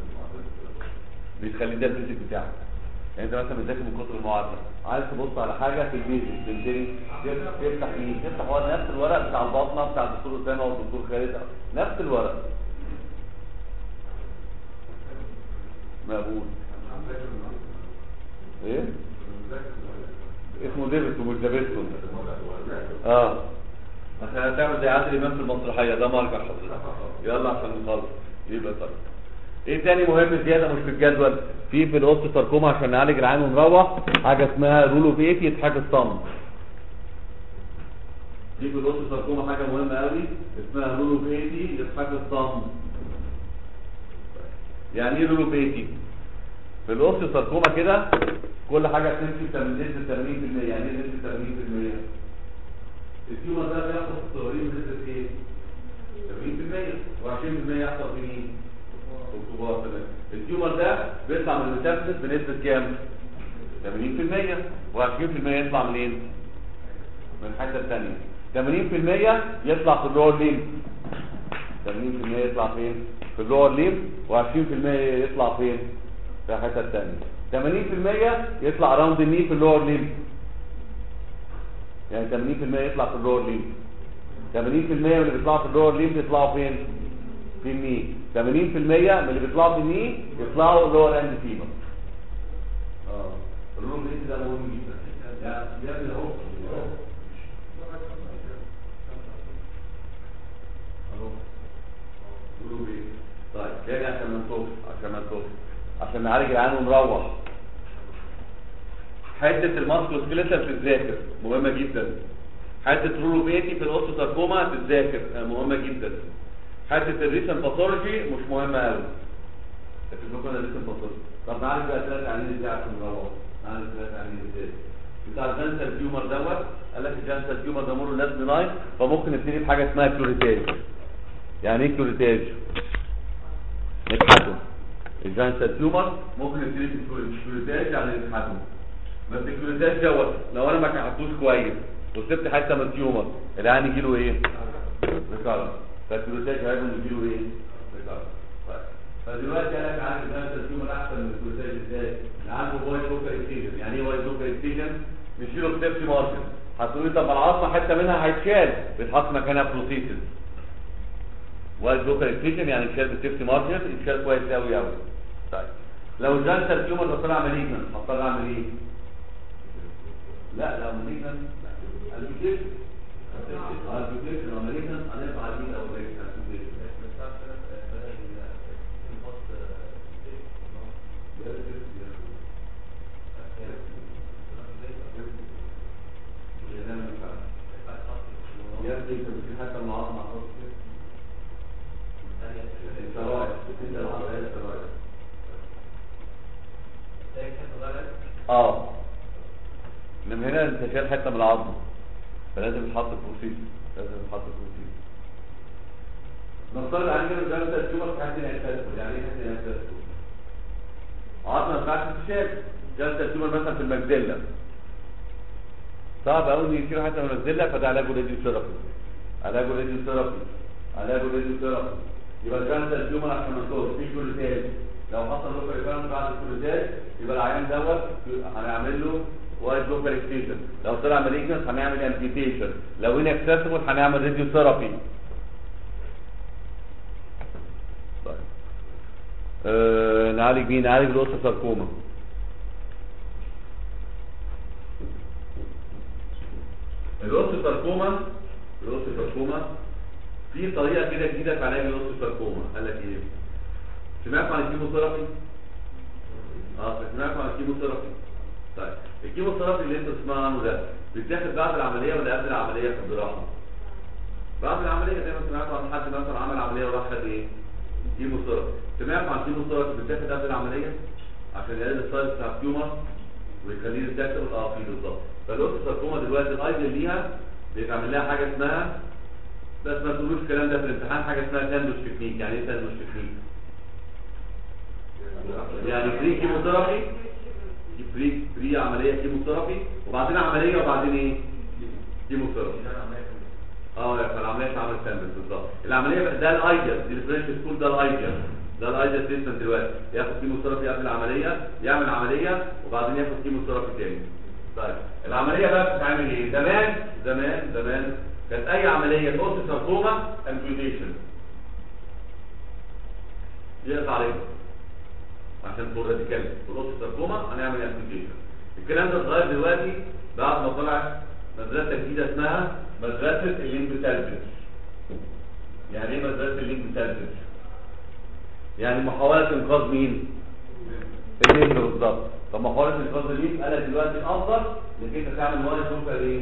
B: بيخلي ده البيزك بتاعك يعني انت مثلا بتذاكر من كتر المعادله عايز تبص على حاجه في البيزك تبتدي تفتح مين تفتح ورق نفس الورق بتاع الباطنه بتاع الدكتور اسامه والدكتور خالد نفس الورق مقبول ايه اسمه ديفيد ومش دافيدسون اه عشان هتعمل زي عادل امام في المسرحيه ده مرجع حضرتك يلا عشان نخلص يبقى طيب ايه تاني مهم زياده مش في الجدول في في الاوست ساركوما عشان نعالج العين ونروح حاجه اسمها رولو بيتي يتحاج الصم دي في الاوست ساركوما حاجه مهمه قوي اسمها رولو بيتي يتحاج الصم يعني ايه رولو بيتي في الاوست ساركوما كده كل حاجه بتمشي بنسبه 80% يعني ايه نسبه 80% التيومر ده بياخد في الصغيرين بنسبه ايه 80% و20% يحصل في مين في الكبار تمام التيومر ده بيطلع من الميتافيزيس بنسبه كام 80% و20% يطلع منين من الحته الثانيه 80% يطلع في اللور ليمب 80% يطلع فين في اللور ليمب و20% يطلع فين في الحته الثانيه 80% يطلع راوند الني في اللور ليمب يعني 80% يطلع في اللور ليمب 80% من اللي بيطلعوا في اللور ليمب يطلعوا فين في الني 80% من اللي بيطلعوا في الني يطلعوا لور اند فيبر اه اللور ليمب ده مهم جدا يعني يا ابني اهو الو قولوا ايه طيب تاني عشان ما نتوه عشان ما نتوه عشان نعالج العين ونروح حته الماسكو سكيلتال تتذاكر مهمه جدا حته رولو بيتي في الاوستوساركوما تتذاكر آه، مهمه جدا حته الريسن باثولوجي مش مهمه قوي لكن لكم الريسن باثولوجي طب نعالج بقى ثلاث عينين ازاي عشان نروح نعالج ثلاث عينين ازاي بتاع الجانسر تيومر دوت قال لك الجانسر تيومر ده مور الناس بناين فممكن نبتدي بحاجه اسمها كلوريتاج يعني ايه كلوريتاج نبحثه الجانسر تيومر ممكن نبتدي بالكلوريتاج يعني نبحثه بس الكلوريتاج دوت لو انا ما كحتوش كويس وسبت حته من التيومر العين يجي له ايه؟ ريكارد فالكلوريتاج هيعمل يجي له ايه؟ ريكارد طيب. فدلوقتي انا عارف ان انا التيومر احسن من الكلوريتاج ازاي؟ عنده وايت لوكال اكسيجن يعني ايه وايت لوكال اكسيجن؟ نشيله بسيفتي ماركن هتقولي طب ما العظمه حته منها هيتشال بيتحط مكانها بروسيسز وايت لوكال اكسيجن يعني يتشال بسيفتي ماركن يتشال كويس قوي قوي طيب لو جانت التيومر ده طلع مالجنت هضطر اعمل ايه؟ لا لو مالجنت الابلكيشن الابلكيشن لو مالجنت هنرفع عليه لو يبدو يمكن في حتى المعاصمة خالص كده السرايا انت العضلة هي السرايا اه من هنا انت شايل حته من العظم فلازم يتحط بروسيس لازم يتحط بروسيس نفترض عندنا جلسه التيومر في حد يعترفه يعني ايه حد يعترفه عظمه ما ينفعش تتشال جلسه التيومر مثلا في المجدله صعب قوي ان يشيل حته من المجدله فده علاجه راديو ثيرابي علاجه راديو ثيرابي علاجه راديو ثيرابي يبقى جلسه التيومر عشان ما نتوه في كلوتاج لو حصل له ريفيرنس بعد الكلوتاج يبقى العيان دوت هنعمل له وايد لوكال اكسيشن لو طلع مالجنس هنعمل امبيتيشن لو ان اكسسبل هنعمل راديو ثيرابي طيب آه نعالج مين نعالج الاوسا ساركوما الاوسا ساركوما الاوسا ساركوما في طريقه كده جديده في علاج الاوسا ساركوما قال لك ايه سمعتوا عن الكيموثيرابي اه سمعتوا عن الكيموثيرابي طيب الكيموثيرابي اللي انت تسمع عنه ده بيتاخد بعد العمليه ولا قبل العمليه في الجراحه بعد العمليه زي ما سمعتوا عن حد مثلا عمل عمليه وراح خد ايه كيموثيرابي سمعتوا عن الكيموثيرابي بيتاخد قبل العمليه عشان يقلل السايز بتاع التيومر ويخليه يتاكل اه في بالظبط فالاوستوساركوما دلوقتي الايدل ليها بيتعمل لها حاجه اسمها بس ما تقولوش الكلام ده في الامتحان حاجه اسمها ساندوش تكنيك يعني ايه ساندوش تكنيك يعني بري كيموثيرابي بري بري عمليه كيموثيرابي وبعدين عمليه وبعدين ايه كيموثيرابي اه فالعمليه اتعملت سامبل بالظبط العمليه بقى- ده الايديال دي الفرنش سكول ده الايديال ده الايديال تريتمنت دلوقتي ياخد كيموثيرابي قبل العمليه يعمل عمليه وبعدين ياخد كيموثيرابي تاني طيب العمليه بقى بتتعمل ايه زمان زمان زمان كانت اي عمليه تقص ساركوما امبيوتيشن يقطع عليها عشان تقول راديكال تقص ساركوما هنعمل امبيوتيشن الكلام ده اتغير دلوقتي بعد ما طلعت مدرسه جديده اسمها مدرسه الليمب سالفج يعني ايه مدرسه الليمب سالفج يعني محاوله انقاذ مين الليمب بالظبط طب محاوله انقاذ الليمب قالت دلوقتي الافضل انك انت تعمل واي سوبر ايه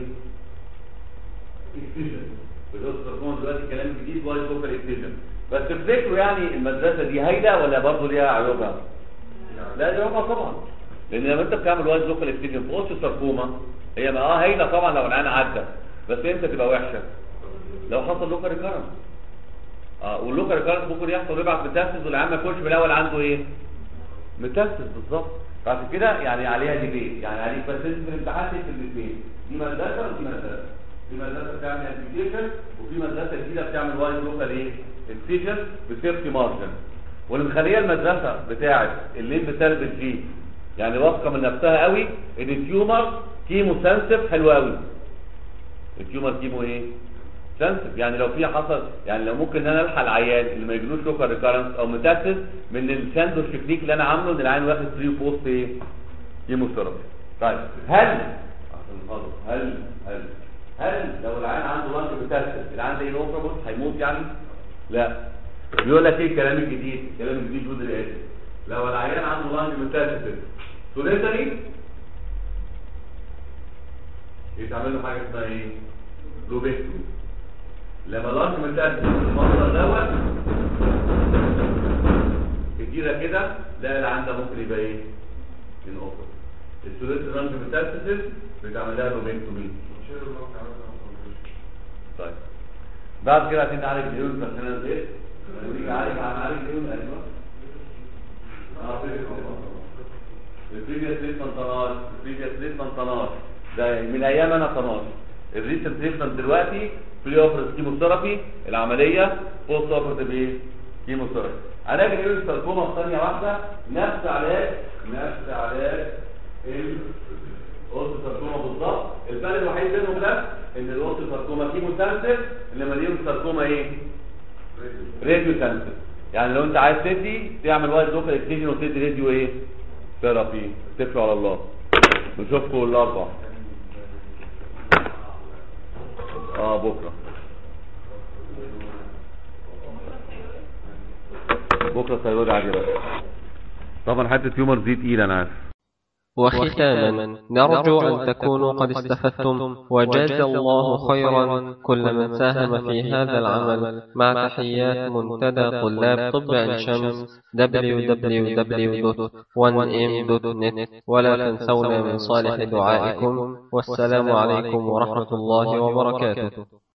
B: اكسجن بالاوستروكون دلوقتي كلام جديد واي سوبر اكسجن بس تفتكروا يعني المدرسه دي هايله ولا برضه ليها عيوبها لا دي عيوبها طبعا لان لما انت بتعمل وايد لوكال اكسجن في اوستو ساركوما هي ما اه هايله طبعا لو العين عدى بس امتى تبقى وحشه لو حصل لوكال ريكارنس اه واللوكال ريكارنس ممكن يحصل يبعت متاسس والعيان ما يكونش من الاول عنده ايه متاسس بالظبط فعشان كده يعني عليها ديبيت يعني عليك بس انت في الامتحان تكتب الاثنين دي مدرسه ودي مدرسه في مدرسه بتعمل انتجريشن وفي مدرسه جديده بتعمل وايد لوكال ايه اكسجن بسيفتي مارجن واللي مخليه المدرسه بتاعه الليمب سيرفيس دي يعني واثقه من نفسها قوي ان التيومر كيمو سنسيف حلو قوي التيومر كيمو ايه سنسيف يعني لو في حصل يعني لو ممكن ان انا الحق العيان اللي ما يجيلوش لوكال ريكارنس او متاسس من الساندوش تكنيك اللي انا عامله ان العيان واخد فري بوست ايه كيموثيرابي طيب هل عشان خالص هل هل هل لو العيان عنده لانج متاسس العيان ده ينوفربل هيموت يعني لا بيقول لك ايه الكلام الجديد الكلام الجديد جزء الاسف لو العيان عنده لانج متاسس سوليتري يتعمل له حاجه اسمها ايه لوبيكتومي لما لانج متاسس المنظر دوت كتيره كده لا العيان ده ممكن يبقى ايه ينقص السوليتري لانج متاسس بتعمل لها لوبيكتومي طيب بعد كده عايزين نعالج العيون فاكرين ازاي؟ ونيجي نعالج نعالج العيون ايوه البريفيوس تريتمنت طناش البريفيوس تريتمنت طناش ده من ايام انا طناش الريسنت تريتمنت دلوقتي بري اوبرز كيموثيرابي العمليه بوست اوبرز بايه؟ كيموثيرابي علاج العيون ساركوما في ثانيه واحده نفس علاج نفس علاج الاوستو ساركوما بالظبط الفرق الوحيد بينهم بس ان الاوستو ساركوما كيمو سنسيف انما اليوم ساركوما ايه؟ راديو سنسيف يعني لو انت عايز تدي تعمل وايد لوكال اكسجين وتدي راديو ايه؟ ثيرابي اتكلوا على الله نشوفكم الاربع اه بكره بكره الثيرويد عادي بس طبعا حته تيومر دي تقيله انا عارف
A: وختاما نرجو أن تكونوا قد استفدتم وجاز الله خيرا كل من ساهم في هذا العمل مع تحيات منتدى طلاب طب عين شمس www.1m.net ولا تنسونا من صالح دعائكم والسلام عليكم ورحمة الله وبركاته